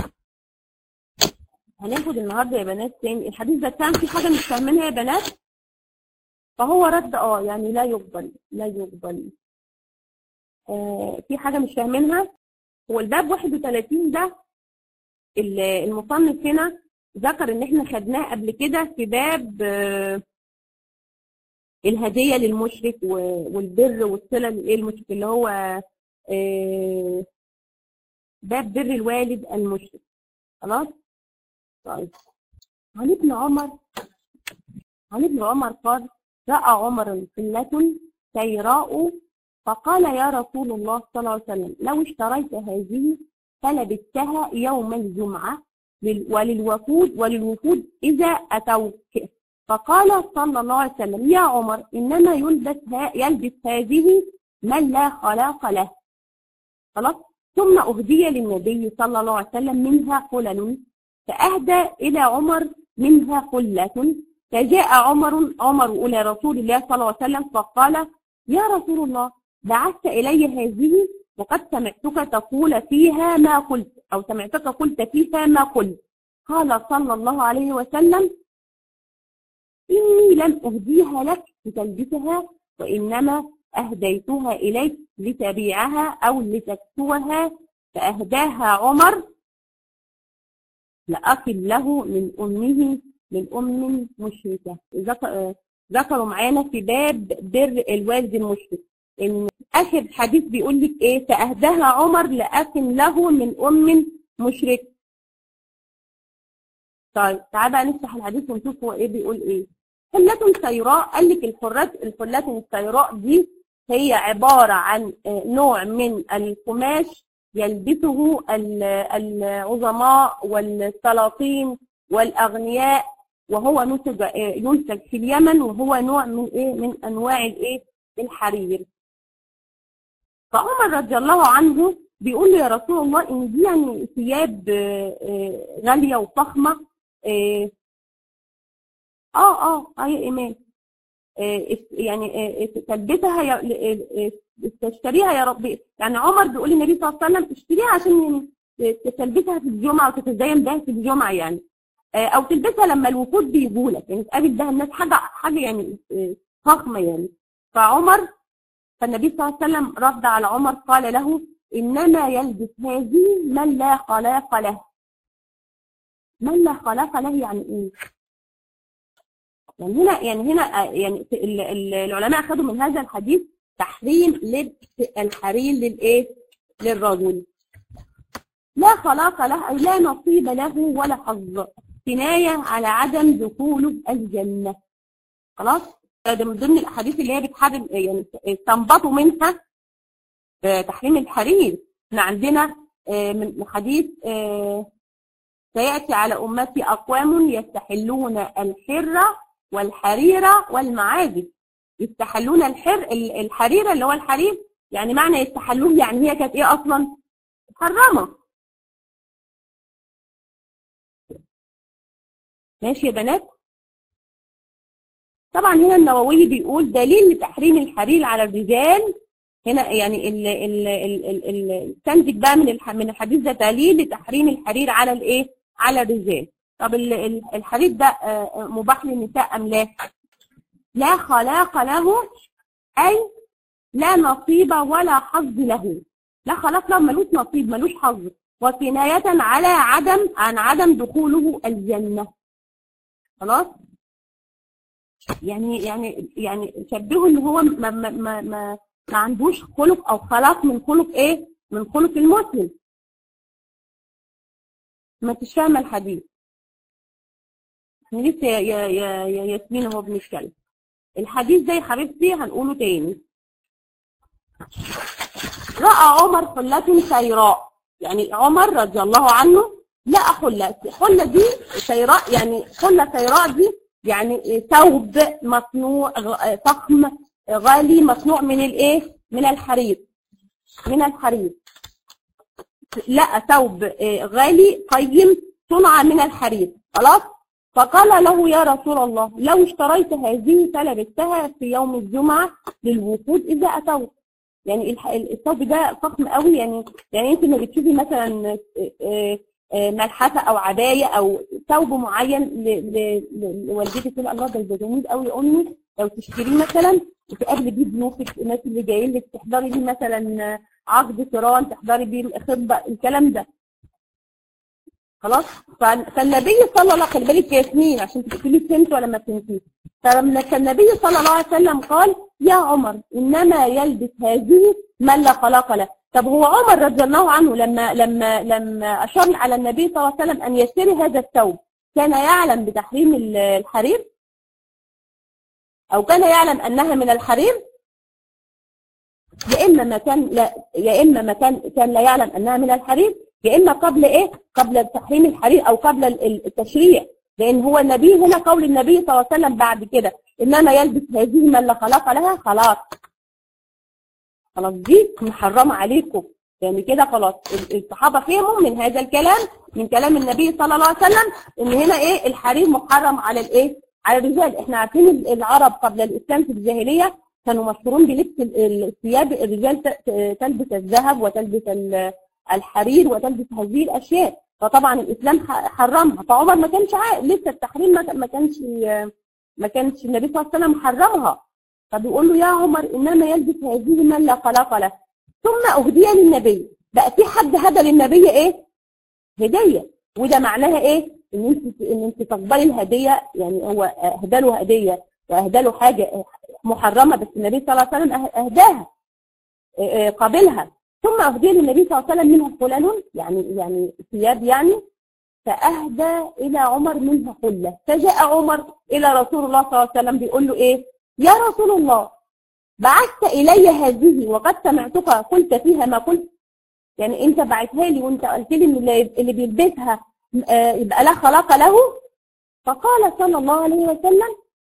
[SPEAKER 1] هناخد النهارده يا بنات تاني الحديث ده كان في حاجه مش فاهمينها يا بنات فهو رد اه يعني لا يقبل لا يقبل آه في حاجه مش فاهمينها هو الباب 31 ده ال- المصنف هنا ذكر ان احنا خدناه قبل كده في باب آه، الهديه للمشرك و- والبر والصله للايه المشرك اللي هو آه، باب بر الوالد المشرك خلاص طيب عن ابن عمر عن ابن عمر قال راى عمر قله سيراء فقال يا رسول الله صلى الله عليه وسلم لو اشتريت هذه فلبستها يوم الجمعة لل- وللوفود وللوفود إذا أتوك فقال صلى الله عليه وسلم يا عمر إنما يلبس ها يلبس هذه من لا خلاق له خلاص ثم أهدي للنبي صلى الله عليه وسلم منها خلل فأهدى إلى عمر منها خلة فجاء عمر عمر إلى رسول الله صلى الله عليه وسلم فقال يا رسول الله بعثت إلي هذه وقد سمعتك تقول فيها ما قلت أو سمعتك قلت فيها ما قلت قال صلى الله عليه وسلم إني لم أهديها لك لتلبسها وإنما أهديتها إليك لتبيعها أو لتكسوها فأهداها عمر لأكل له من أمه من أم مشركة ذكر- ذكروا معانا في باب بر الوالد المشرك إن آخر حديث بيقول لك إيه فأهداها عمر لأكل له من أم مشركة طيب تعالى بقى نفتح الحديث ونشوف هو إيه بيقول إيه حلة سيراء قال لك الحرات الحلات السيراء دي هي عبارة عن آه، نوع من القماش يلبسه ال- العظماء والسلاطين والأغنياء وهو نسج آه، ينتج في اليمن وهو نوع من إيه من أنواع الإيه الحرير فعمر رضي الله عنه بيقول له يا رسول الله إن دي يعني ثياب آه، آه، غالية وفخمة آه، اه اه اي ايمان آه، اس- يعني آه، اس- تلبسها يا آه، آه، تشتريها يا ربي يعني عمر بيقول للنبي صلى الله عليه وسلم اشتريها عشان يعني ت- تلبسها في الجمعه وتتزين بها في الجمعه يعني آه، او تلبسها لما الوفود بيجوا لك يعني تقابل بها الناس حاجه حاجه يعني آه، فخمه يعني فعمر فالنبي صلى الله عليه وسلم رد على عمر قال له انما يلبس هذه من لا خلاق له من لا خلاق له يعني ايه؟ يعني هنا يعني هنا آه، يعني في ال- ال- العلماء اخذوا من هذا الحديث تحريم لبس الحرير للايه؟ للرجل. لا خلاق له اي لا نصيب له ولا حظ. كنايه على عدم دخوله الجنه. خلاص؟ ده من ضمن الاحاديث اللي هي بتحرم يعني استنبطوا منها آه، تحريم الحرير. احنا عندنا آه، من حديث آه، سيأتي على أمتي أقوام يستحلون الحرة والحريرة والمعازف يستحلون الحر ال- الحريرة اللي هو الحرير يعني معنى يستحلوه يعني هي كانت ايه اصلا محرمة ماشي يا بنات طبعا هنا النووي بيقول دليل لتحريم الحرير على الرجال هنا يعني ال ال ال ال ال تنتج بقى من الح- من الحديث ده دليل لتحريم الحرير على الايه على الرجال طب ال- ال- الحرير ده آه، آه، مباح للنساء ام لا لا خلاق له اي لا نصيب ولا حظ له لا خلاق له ملوش نصيب ملوش حظ وكناية على عدم عن عدم دخوله الجنة خلاص يعني يعني يعني شبهوا ان هو ما ما ما, ما, ما عندوش خلق او خلاق من خلق ايه من خلق المسلم ما انتش فاهمه الحديث احنا لسه يا يا يا يا ياسمين اهو بنتكلم الحديث ده يا حبيبتي هنقوله تاني راى عمر حله سيراء يعني عمر رضي الله عنه لقى حله الحله دي سيراء يعني حله سيراء دي يعني ثوب مصنوع غ- فخم غالي مصنوع من الايه من الحرير من الحرير لقى ثوب آه، غالي قيم صنع من الحرير خلاص فقال له يا رسول الله لو اشتريت هذه فلبستها في يوم الجمعة للوفود إذا أتوا يعني الح- الثوب ده فخم قوي يعني يعني انت لما بتشوفي مثلا آه، آه، آه، ملحفه او عبايه او ثوب معين ل- ل- ل- لوالدتك تقول الله ده ده جميل قوي يا امي لو تشتريه مثلا وتقابلي بيه ضيوفك الناس اللي جايين لك تحضري بيه مثلا عقد قران تحضري بيه خطبه الكلام ده خلاص ف- فالنبي صلى الله خلي بالك يا ياسمين عشان تقولي فهمت ولا ما فهمتيش فلما كان النبي صلى الله عليه وسلم قال يا عمر انما يلبس هذه من لا خلاق له طب هو عمر رضي الله عنه لما لما لما اشار على النبي صلى الله عليه وسلم ان يشتري هذا الثوب كان يعلم بتحريم ال- الحرير او كان يعلم انها من الحرير يا اما ما كان لا يا اما ما كان كان لا يعلم انها من الحرير يا اما قبل ايه قبل تحريم الحرير او قبل ال- ال- التشريع لان هو النبي هنا قول النبي صلى الله عليه وسلم بعد كده انما يلبس هذه من لا خلاق لها خلاص خلاص دي محرمه عليكم يعني كده خلاص ال- الصحابه فهموا من هذا الكلام من كلام النبي صلى الله عليه وسلم ان هنا ايه الحرير محرم على الايه على الرجال احنا عارفين ال- العرب قبل الاسلام في الجاهليه كانوا مشهورون بلبس ال- ال- الثياب الرجال ت- ت- تلبس الذهب وتلبس ال- الحرير وتلبس هذه الاشياء فطبعا الاسلام ح- حرمها فعمر ما كانش عاقل لسه التحريم ما ما كانش ما كانش النبي صلى الله عليه وسلم حرمها فبيقول له يا عمر انما يلبس هذه من لا خلاق له ثم اهدي للنبي بقى في حد هدى للنبي ايه هديه وده معناها ايه ان انت ان انت تقبلي الهديه يعني هو اهدى له هديه واهدى له حاجه محرمه بس النبي صلى الله عليه وسلم أه- اهداها إيه إيه قابلها ثم اهدي للنبي صلى الله عليه وسلم منها حلل يعني يعني ثياب يعني فاهدى الى عمر منها حله فجاء عمر الى رسول الله صلى الله عليه وسلم بيقول له ايه يا رسول الله بعثت الي هذه وقد سمعتك قلت فيها ما قلت يعني انت بعتها لي وانت قلت لي ان اللي اللي بيلبسها آه، يبقى لا خلاق له فقال صلى الله عليه وسلم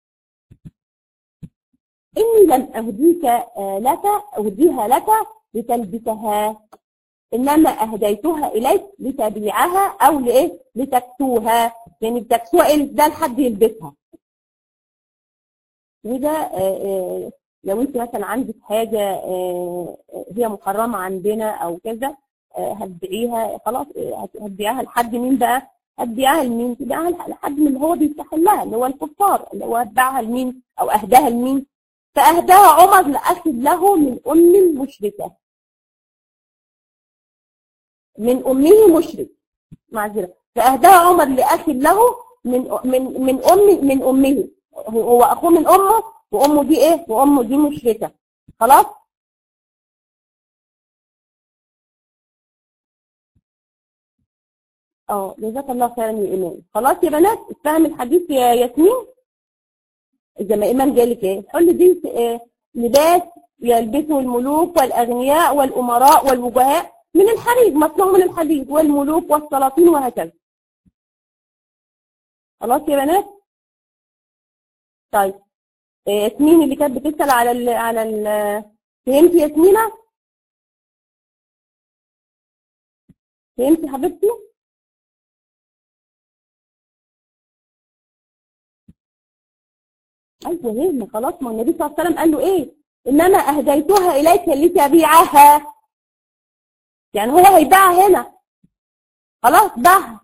[SPEAKER 1] اني لم اهديك آه، لك اهديها لك لتلبسها انما اهديتها اليك لتبيعها او لايه لتكسوها يعني بتكسوها ايه ده لحد يلبسها وده آه، آه، لو انت مثلا عندك حاجه آه، آه، هي محرمه عندنا او كذا آه، هتبيعيها خلاص آه، هت- هتبيعها لحد مين بقى؟ هتبيعها لمين؟ تبيعها لح- لحد من اللي هو بيستحلها اللي هو الكفار اللي هو هتباعها لمين؟ او اهداها لمين؟ فاهداها عمر لاخذ له من ام مشركه من امه مشرك معذره فاهداها عمر لاخذ له من من من ام من امه هو اخوه من امه وامه دي ايه وامه دي مشركه خلاص اه جزاك الله خيرا يا ايمان خلاص يا بنات اتفهم الحديث يا ياسمين زي ما ايمان جالك ايه حل دي آه، لباس يلبسه الملوك والاغنياء والامراء والوجهاء من الحديد مصنوع من الحديد والملوك والسلاطين وهكذا خلاص يا بنات طيب آه، ياسمين اللي كانت بتسال على ال على ال فهمتي ياسمينه فهمتي حبيبتي ايوه فهمنا خلاص ما النبي صلى الله عليه وسلم قال له ايه انما اهديتها اليك لتبيعها يعني هو هيبيعها هنا خلاص باعها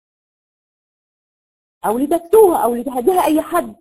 [SPEAKER 1] او لتكسوها او لتهديها اي حد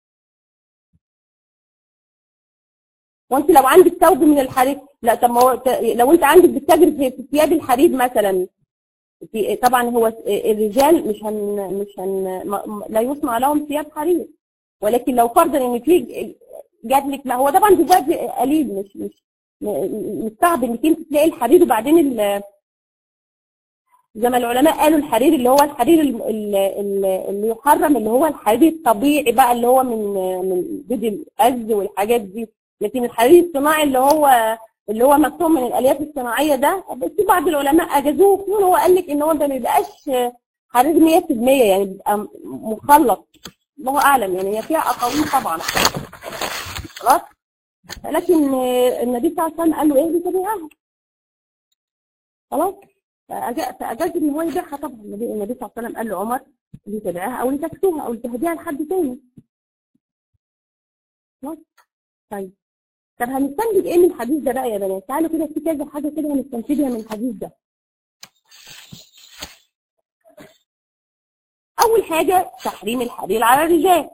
[SPEAKER 1] وانت لو عندك ثوب من الحرير لا طب ما هو ت- لو انت عندك بتتاجر في في ثياب الحرير مثلا في طبعا هو الرجال مش هن مش هن ما- ما- لا يصنع لهم ثياب حرير ولكن لو فرضا ان في جات لك لا هو طبعا دلوقتي قليل مش مش م- مش صعب انك انت تلاقي الحرير وبعدين ال- زي ما العلماء قالوا الحرير اللي هو الحرير ال- ال- ال- اللي يحرم اللي هو الحرير الطبيعي بقى اللي هو من من بيض الأز والحاجات دي لكن الحرير الصناعي اللي هو اللي هو مكتوب من الالياف الصناعيه ده بس في بعض العلماء اجازوه خصوصا هو قال لك ان هو ده ما بيبقاش حرير 100% يعني بيبقى مخلط الله اعلم يعني هي فيها اقاويل طبعا خلاص لكن النبي صلى الله عليه وسلم قال له ايه بتبيعها خلاص فأجا- فاجاز ان هو يبيعها طبعا النبي النبي صلى الله عليه وسلم قال لعمر لتبيعها او لتكسوها او لتهديها لحد تاني خلاص طيب طب هنستنتج ايه من الحديث ده بقى يا بنات تعالوا كده في كذا حاجه كده هنستنتجها من الحديث ده اول حاجه تحريم الحرير على الرجال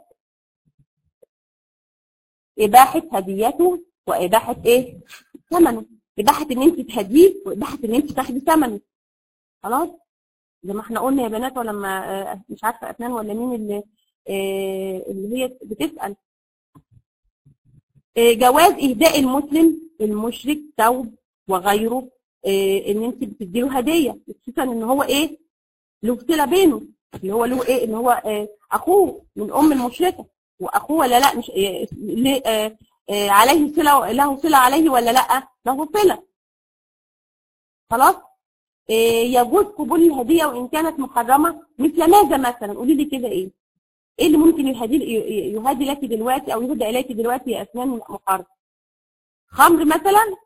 [SPEAKER 1] اباحه هديته واباحه ايه ثمنه اباحه ان انت تهديه واباحه ان انت تاخدي ثمنه خلاص زي ما احنا قلنا يا بنات ولما آه، مش عارفه افنان ولا مين اللي آه، اللي هي بتسال آه، جواز اهداء المسلم المشرك ثوب وغيره آه، ان انت بتديله هديه خصوصا ان هو ايه له صله بينه اللي هو له ايه ان هو آه، اخوه من ام المشركه واخوه ولا لا مش آه، ليه، آه، آه، عليه صله له صله عليه ولا لا له صله خلاص آه، يجوز قبول الهديه وان كانت محرمه مثل ماذا مثلا قولي لي كده ايه ايه اللي ممكن يهدي يهدي لك دلوقتي او يهدى اليك دلوقتي يا اسنان محرم خمر مثلا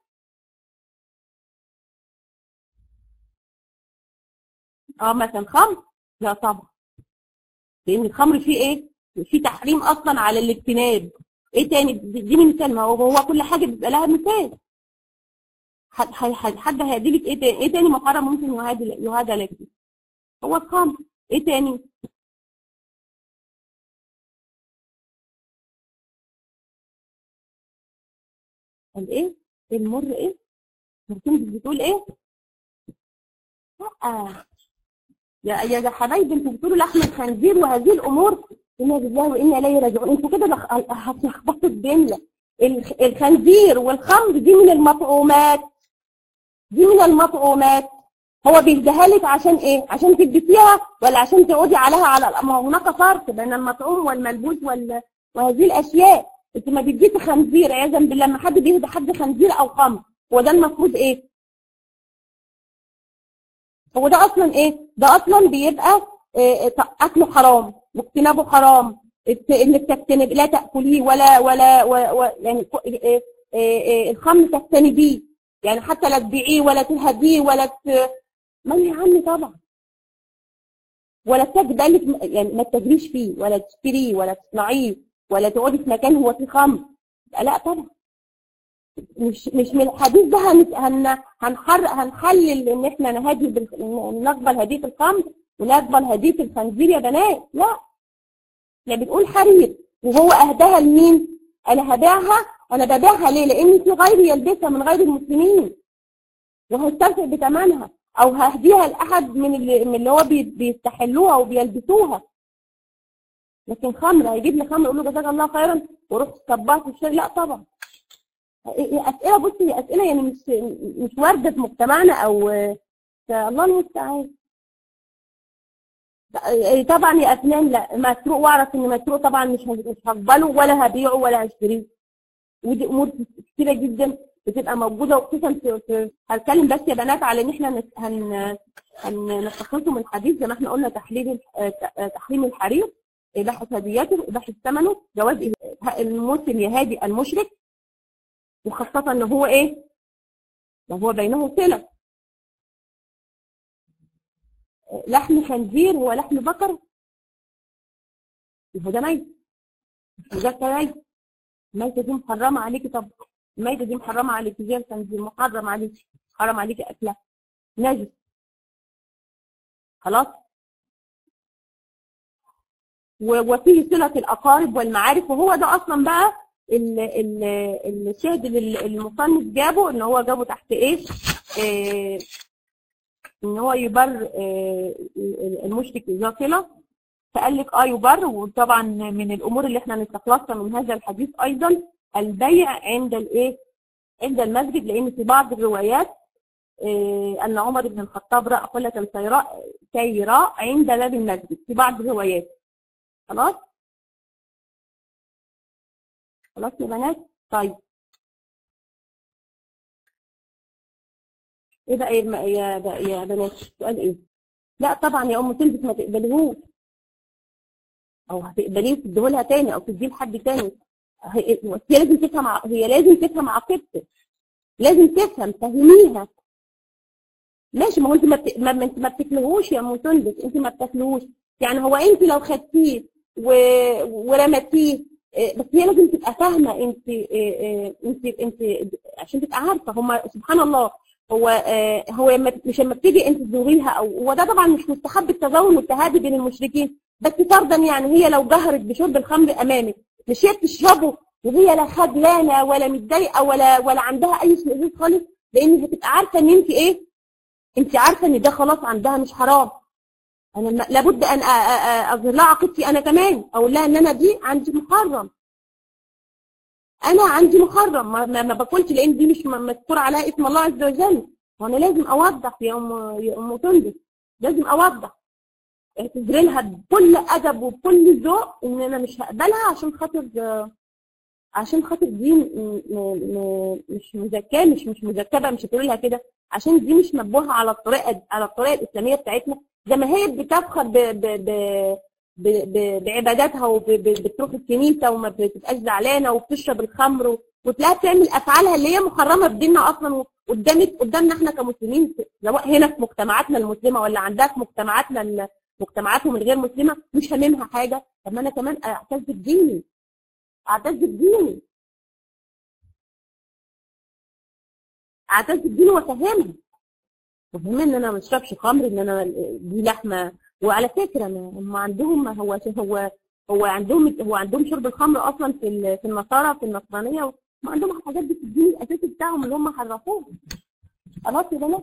[SPEAKER 1] اه مثلا خمر لا طبعا لان الخمر فيه ايه فيه تحريم اصلا على الاجتناب ايه تاني اديني مثال ما هو هو كل حاجه بيبقى لها مثال حد حد حد هيدي لك ايه تاني ايه تاني محرم ممكن يهدى يهدى لك هو الخمر ايه تاني الايه المر ايه مرتين بتقول ايه لا يا يا يا حبايبي انتوا بتقولوا لحم الخنزير وهذه الامور انا بالله وانا اليه راجعون انتوا كده بخ- هتلخبطوا الدنيا الخ- الخنزير والخمر دي من المطعومات دي من المطعومات هو بيديها لك عشان ايه؟ عشان تلبسيها ولا عشان تقعدي عليها على ما هو هناك فرق بين المطعوم والملبوس وال... وهذه الاشياء انت ما بتجيبي خنزير عياذا بالله لما حد بيهدي حد خنزير او خمر هو ده المفروض ايه؟ هو ده اصلا ايه؟ ده اصلا بيبقى إيه اكله حرام واجتنابه حرام الت- انك تجتنب لا تاكليه ولا ولا و- و- يعني ك- إيه إيه إيه الخمر تجتنبيه يعني حتى لا تبيعيه ولا تهديه ولا ت... منهي عنه طبعا ولا تجدلك يعني ما تجريش فيه ولا تشتريه ولا تصنعيه ولا تقعدي في مكان هو فيه خمر لا طبعا مش مش من الحديث ده هن هن هنحر هنحلل ان احنا نهدي بال... نقبل هديه الخمر ونقبل هديه الخنزير يا بنات لا احنا بنقول حرير وهو اهداها لمين؟ انا هبيعها انا ببيعها ليه؟ لان في غيري يلبسها من غير المسلمين وهستمتع بثمنها او ههديها لاحد من اللي, من اللي هو بي- بيستحلوها وبيلبسوها لكن خمر هيجيب لي خمر يقول له جزاك الله خيرا وروح صباح في الشارع لا طبعا اسئله بصي هي اسئله يعني مش مش وارده في مجتمعنا او الله المستعان طبعا يا افنان لا مسروق واعرف ان مسروق طبعا مش مش هقبله ولا هبيعه ولا هشتريه ودي امور كتيره جدا بتبقى موجوده وخصوصا في, في هتكلم بس يا بنات على ان احنا نس- هن هنستخلصه من الحديث زي ما احنا قلنا تحليل ال- آه، تحريم الحرير اباحه هديته اباحه ثمنه جواز إه- المسلم يهادي المشرك وخاصه ان هو ايه؟ لو هو بينه صله لحم خنزير هو لحم بقر يبقى ده ميت مش ده ميت الميتة دي محرمة عليكي طب الميتة دي محرمة عليكي زي الخنزير محرم عليكي حرام عليكي أكلها نجس خلاص و- وفيه صلة الأقارب والمعارف وهو ده أصلا بقى ال- ال- الشاهد اللي المصنف جابه إن هو جابه تحت إيه؟ إيه ان هو يبر آه، المشرك ذا صله فقال لك اه يبر وطبعا من الامور اللي احنا نستخلصها من هذا الحديث ايضا البيع عند الايه عند المسجد لان في بعض الروايات إيه ان عمر بن الخطاب راى قله سيراء سيراء عند باب المسجد في بعض الروايات خلاص خلاص يا بنات طيب ايه بقى يا يا يا بنات سؤال ايه لا طبعا يا ام تلبس ما تقبلهوش او هتقبليه وتديه لها تاني او تديه لحد تاني هي هي لازم تفهم ع- هي لازم تفهم عقيدتك لازم تفهم فهميها ماشي ما هو انت ما بت... ما ما- انت ما بتاكلهوش يا ام سندس انت ما بتاكلهوش يعني هو انت لو خدتيه و... ورمتيه إيه، بس هي لازم تبقى فاهمه انت إيه، إيه، انت انت عشان تبقى عارفه هم سبحان الله هو آه، هو لما- مش لما بتيجي انت تزوريها او هو ده طبعا مش مستحب التزاوج والتهادي بين المشركين بس فرضا يعني هي لو جهرت بشرب الخمر امامك مش هي بتشربه وهي لا خجلانه ولا متضايقه ولا ولا عندها اي شيء خالص لان هتبقى عارفه ان انت ايه انت عارفه ان ده خلاص عندها مش حرام انا م- لابد ان أ- أ- أ- اظهر لها عقيدتي انا كمان اقول لها ان انا دي عندي محرم انا عندي محرم ما, ما, ما باكلش لان دي مش م- مذكور عليها اسم الله عز وجل وانا لازم اوضح يا ام يا ام سندس لازم اوضح اعتذر لها بكل ادب وبكل ذوق ان انا مش هقبلها عشان خاطر عشان خاطر دي م- م- م- مش مزكاه مش مش مزكبه مش هتقول لها كده عشان دي مش مبوهه على الطريقه على الطريقه الاسلاميه بتاعتنا زي ما هي بتفخر ب ب ب ب ب بعباداتها وبتروح الكنيسه وما بتبقاش زعلانه وبتشرب الخمر و- وتلاقيها بتعمل افعالها اللي هي محرمه في ديننا اصلا قدامك قدامنا احنا كمسلمين سواء هنا في مجتمعاتنا المسلمه ولا عندها في مجتمعاتنا ال- مجتمعاتهم الغير مسلمه مش هاممها حاجه طب ما انا كمان اعتز بديني اعتز بديني اعتز بديني وافهمها وافهمها ان انا ما اشربش خمر ان انا دي لحمه وعلى فكره ما هم عندهم هو هو هو عندهم هو عندهم شرب الخمر اصلا في ال- في النصارى في النصرانيه ما عندهم الحاجات دي في الدين الاساسي بتاعهم اللي هم حرفوه خلاص يا بنات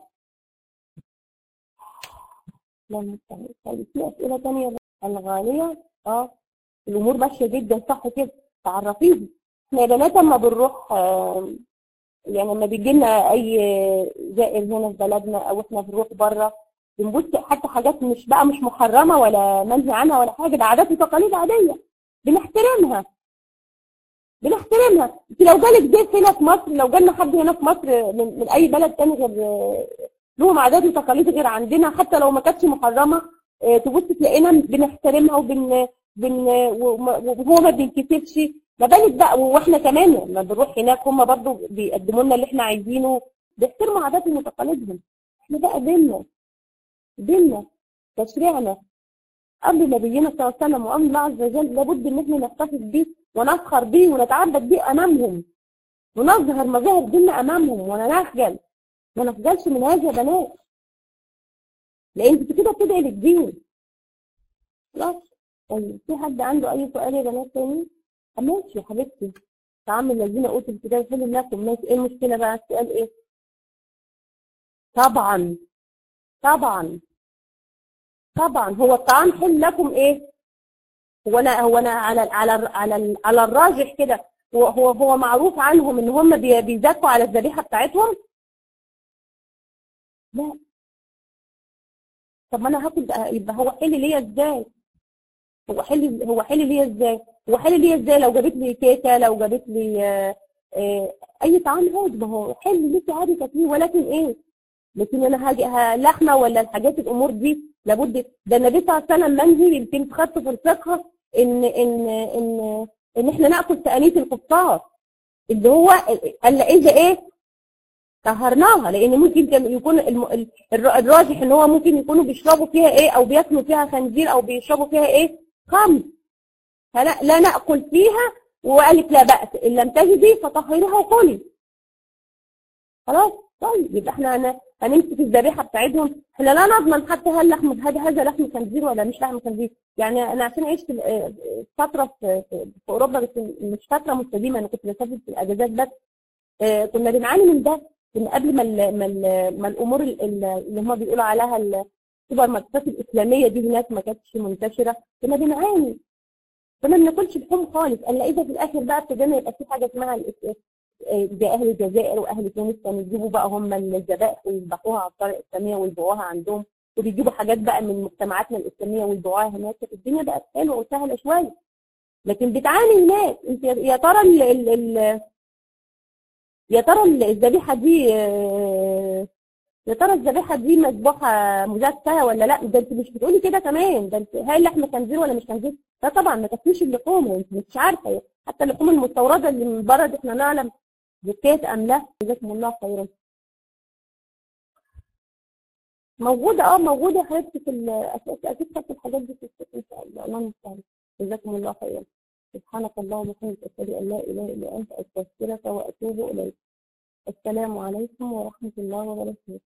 [SPEAKER 1] لا نستعين. طيب في اسئله ثانيه الغاليه اه الامور ماشيه جدا صح كده تعرفيهم احنا يا بنات لما بنروح آه، يعني لما بيجي لنا اي زائر هنا في بلدنا او احنا بنروح بره بنبص حتى حاجات مش بقى مش محرمه ولا منهي عنها ولا حاجه ده عادات وتقاليد عاديه بنحترمها بنحترمها انت لو جالك ضيف هنا في مصر لو جالنا حد هنا في مصر من, من اي بلد تاني غير لهم عادات وتقاليد غير عندنا حتى لو ما كانتش محرمه اه، تبص تلاقينا بنحترمها وبن بن وما- وهو ما بينكسفش ما بالك بقى واحنا كمان لما بنروح هناك هم برضو بيقدموا لنا اللي احنا عايزينه بيحترموا عاداتهم وتقاليدهم احنا بقى ديننا ديننا تشريعنا قبل نبينا صلى الله عليه وسلم وقبل الله عز وجل لابد ان احنا نحتفظ بيه ونفخر بيه ونتعبد بيه امامهم ونظهر مظاهر ديننا امامهم ولا نخجل ما نخجلش من هذا يا بنات لان انت كده بتدعي للدين خلاص طيب في حد عنده اي سؤال يا بنات تاني؟ طب ماشي يا حبيبتي طعام الذين اوتوا الكتاب حلو لكم ماشي ايه المشكله بقى السؤال ايه؟ طبعا طبعا طبعا هو الطعام حل لكم ايه؟ هو انا هو انا على على على على الراجح كده هو هو هو معروف عنهم ان هم بي- بيزكوا على الذبيحه بتاعتهم؟ لا طب ما انا هاخد يبقى هو حل ليا ازاي؟ هو حل هو حل ليا ازاي؟ هو حل ليا ازاي لو جابت لي كيكه لو جابت لي آه، آه، اي طعام عادي ما هو حل ليكي عادي تاكليه ولكن ايه؟ لكن انا هاجي ه- لحمه ولا الحاجات الامور دي لابد ده النبي صلى الله عليه وسلم منهي يمكن خدت في الفقه ان ان ان ان احنا ناكل تانيث الكفار اللي هو الا اذا ايه طهرناها لان ممكن كان يكون الم- ال- الر- الراجح ان هو ممكن يكونوا بيشربوا فيها ايه او بياكلوا فيها خنزير او بيشربوا فيها ايه خمر فلا لا ناكل فيها وقالت لا باس ان لم تجدي فطهريها وكلي خلاص طيب يبقى احنا هن- هنمسك الذبيحه بتاعتهم احنا لا نضمن حتى هل لحم هذا هذا لحم خنزير ولا مش لحم خنزير يعني انا عشان عشت اه، فتره في, في, في اوروبا بس مش فتره مستديمه انا كنت بسافر في الاجازات بس اه، كنا بنعاني من ده ان قبل ما ال ما, ال ما الامور ال- ال- اللي هم بيقولوا عليها ال- السوبر ماركتات الاسلاميه دي هناك ما كانتش منتشره كنا بنعاني كنا ما بناكلش لحوم خالص الا اذا في الاخر بقى ابتدينا يبقى في حاجه اسمها الاس- آه، زي اهل الجزائر واهل تونس كانوا يجيبوا بقى هم الذبائح ويذبحوها على الطريقه الاسلاميه ويبيعوها عندهم وبيجيبوا حاجات بقى من مجتمعاتنا الاسلاميه ويبيعوها هناك كانت الدنيا بقت حلوه وسهله شويه لكن بتعاني هناك انت يا- يا ترى ال ال ال يا ترى ال- الذبيحه دي آه، يا ترى الذبيحه دي مذبوحه مزكاه ولا لا ده انت مش بتقولي كده كمان ده انت هل اللحم خنزير ولا مش خنزير لا طبعا ما تاكليش اللحوم انت مش عارفه حتى اللحوم المستورده اللي من بره دي احنا نعلم زكاه ام لا جزاكم الله خيرا موجوده اه موجوده يا حبيبتي في ال- اكيد اكيد خدت الحاجات دي في السوق ان شاء الله الله المستعان جزاكم الله خيرا سبحانك اللهم وبحمدك اشهد ان لا اله الا انت استغفرك واتوب اليك السلام عليكم ورحمه الله وبركاته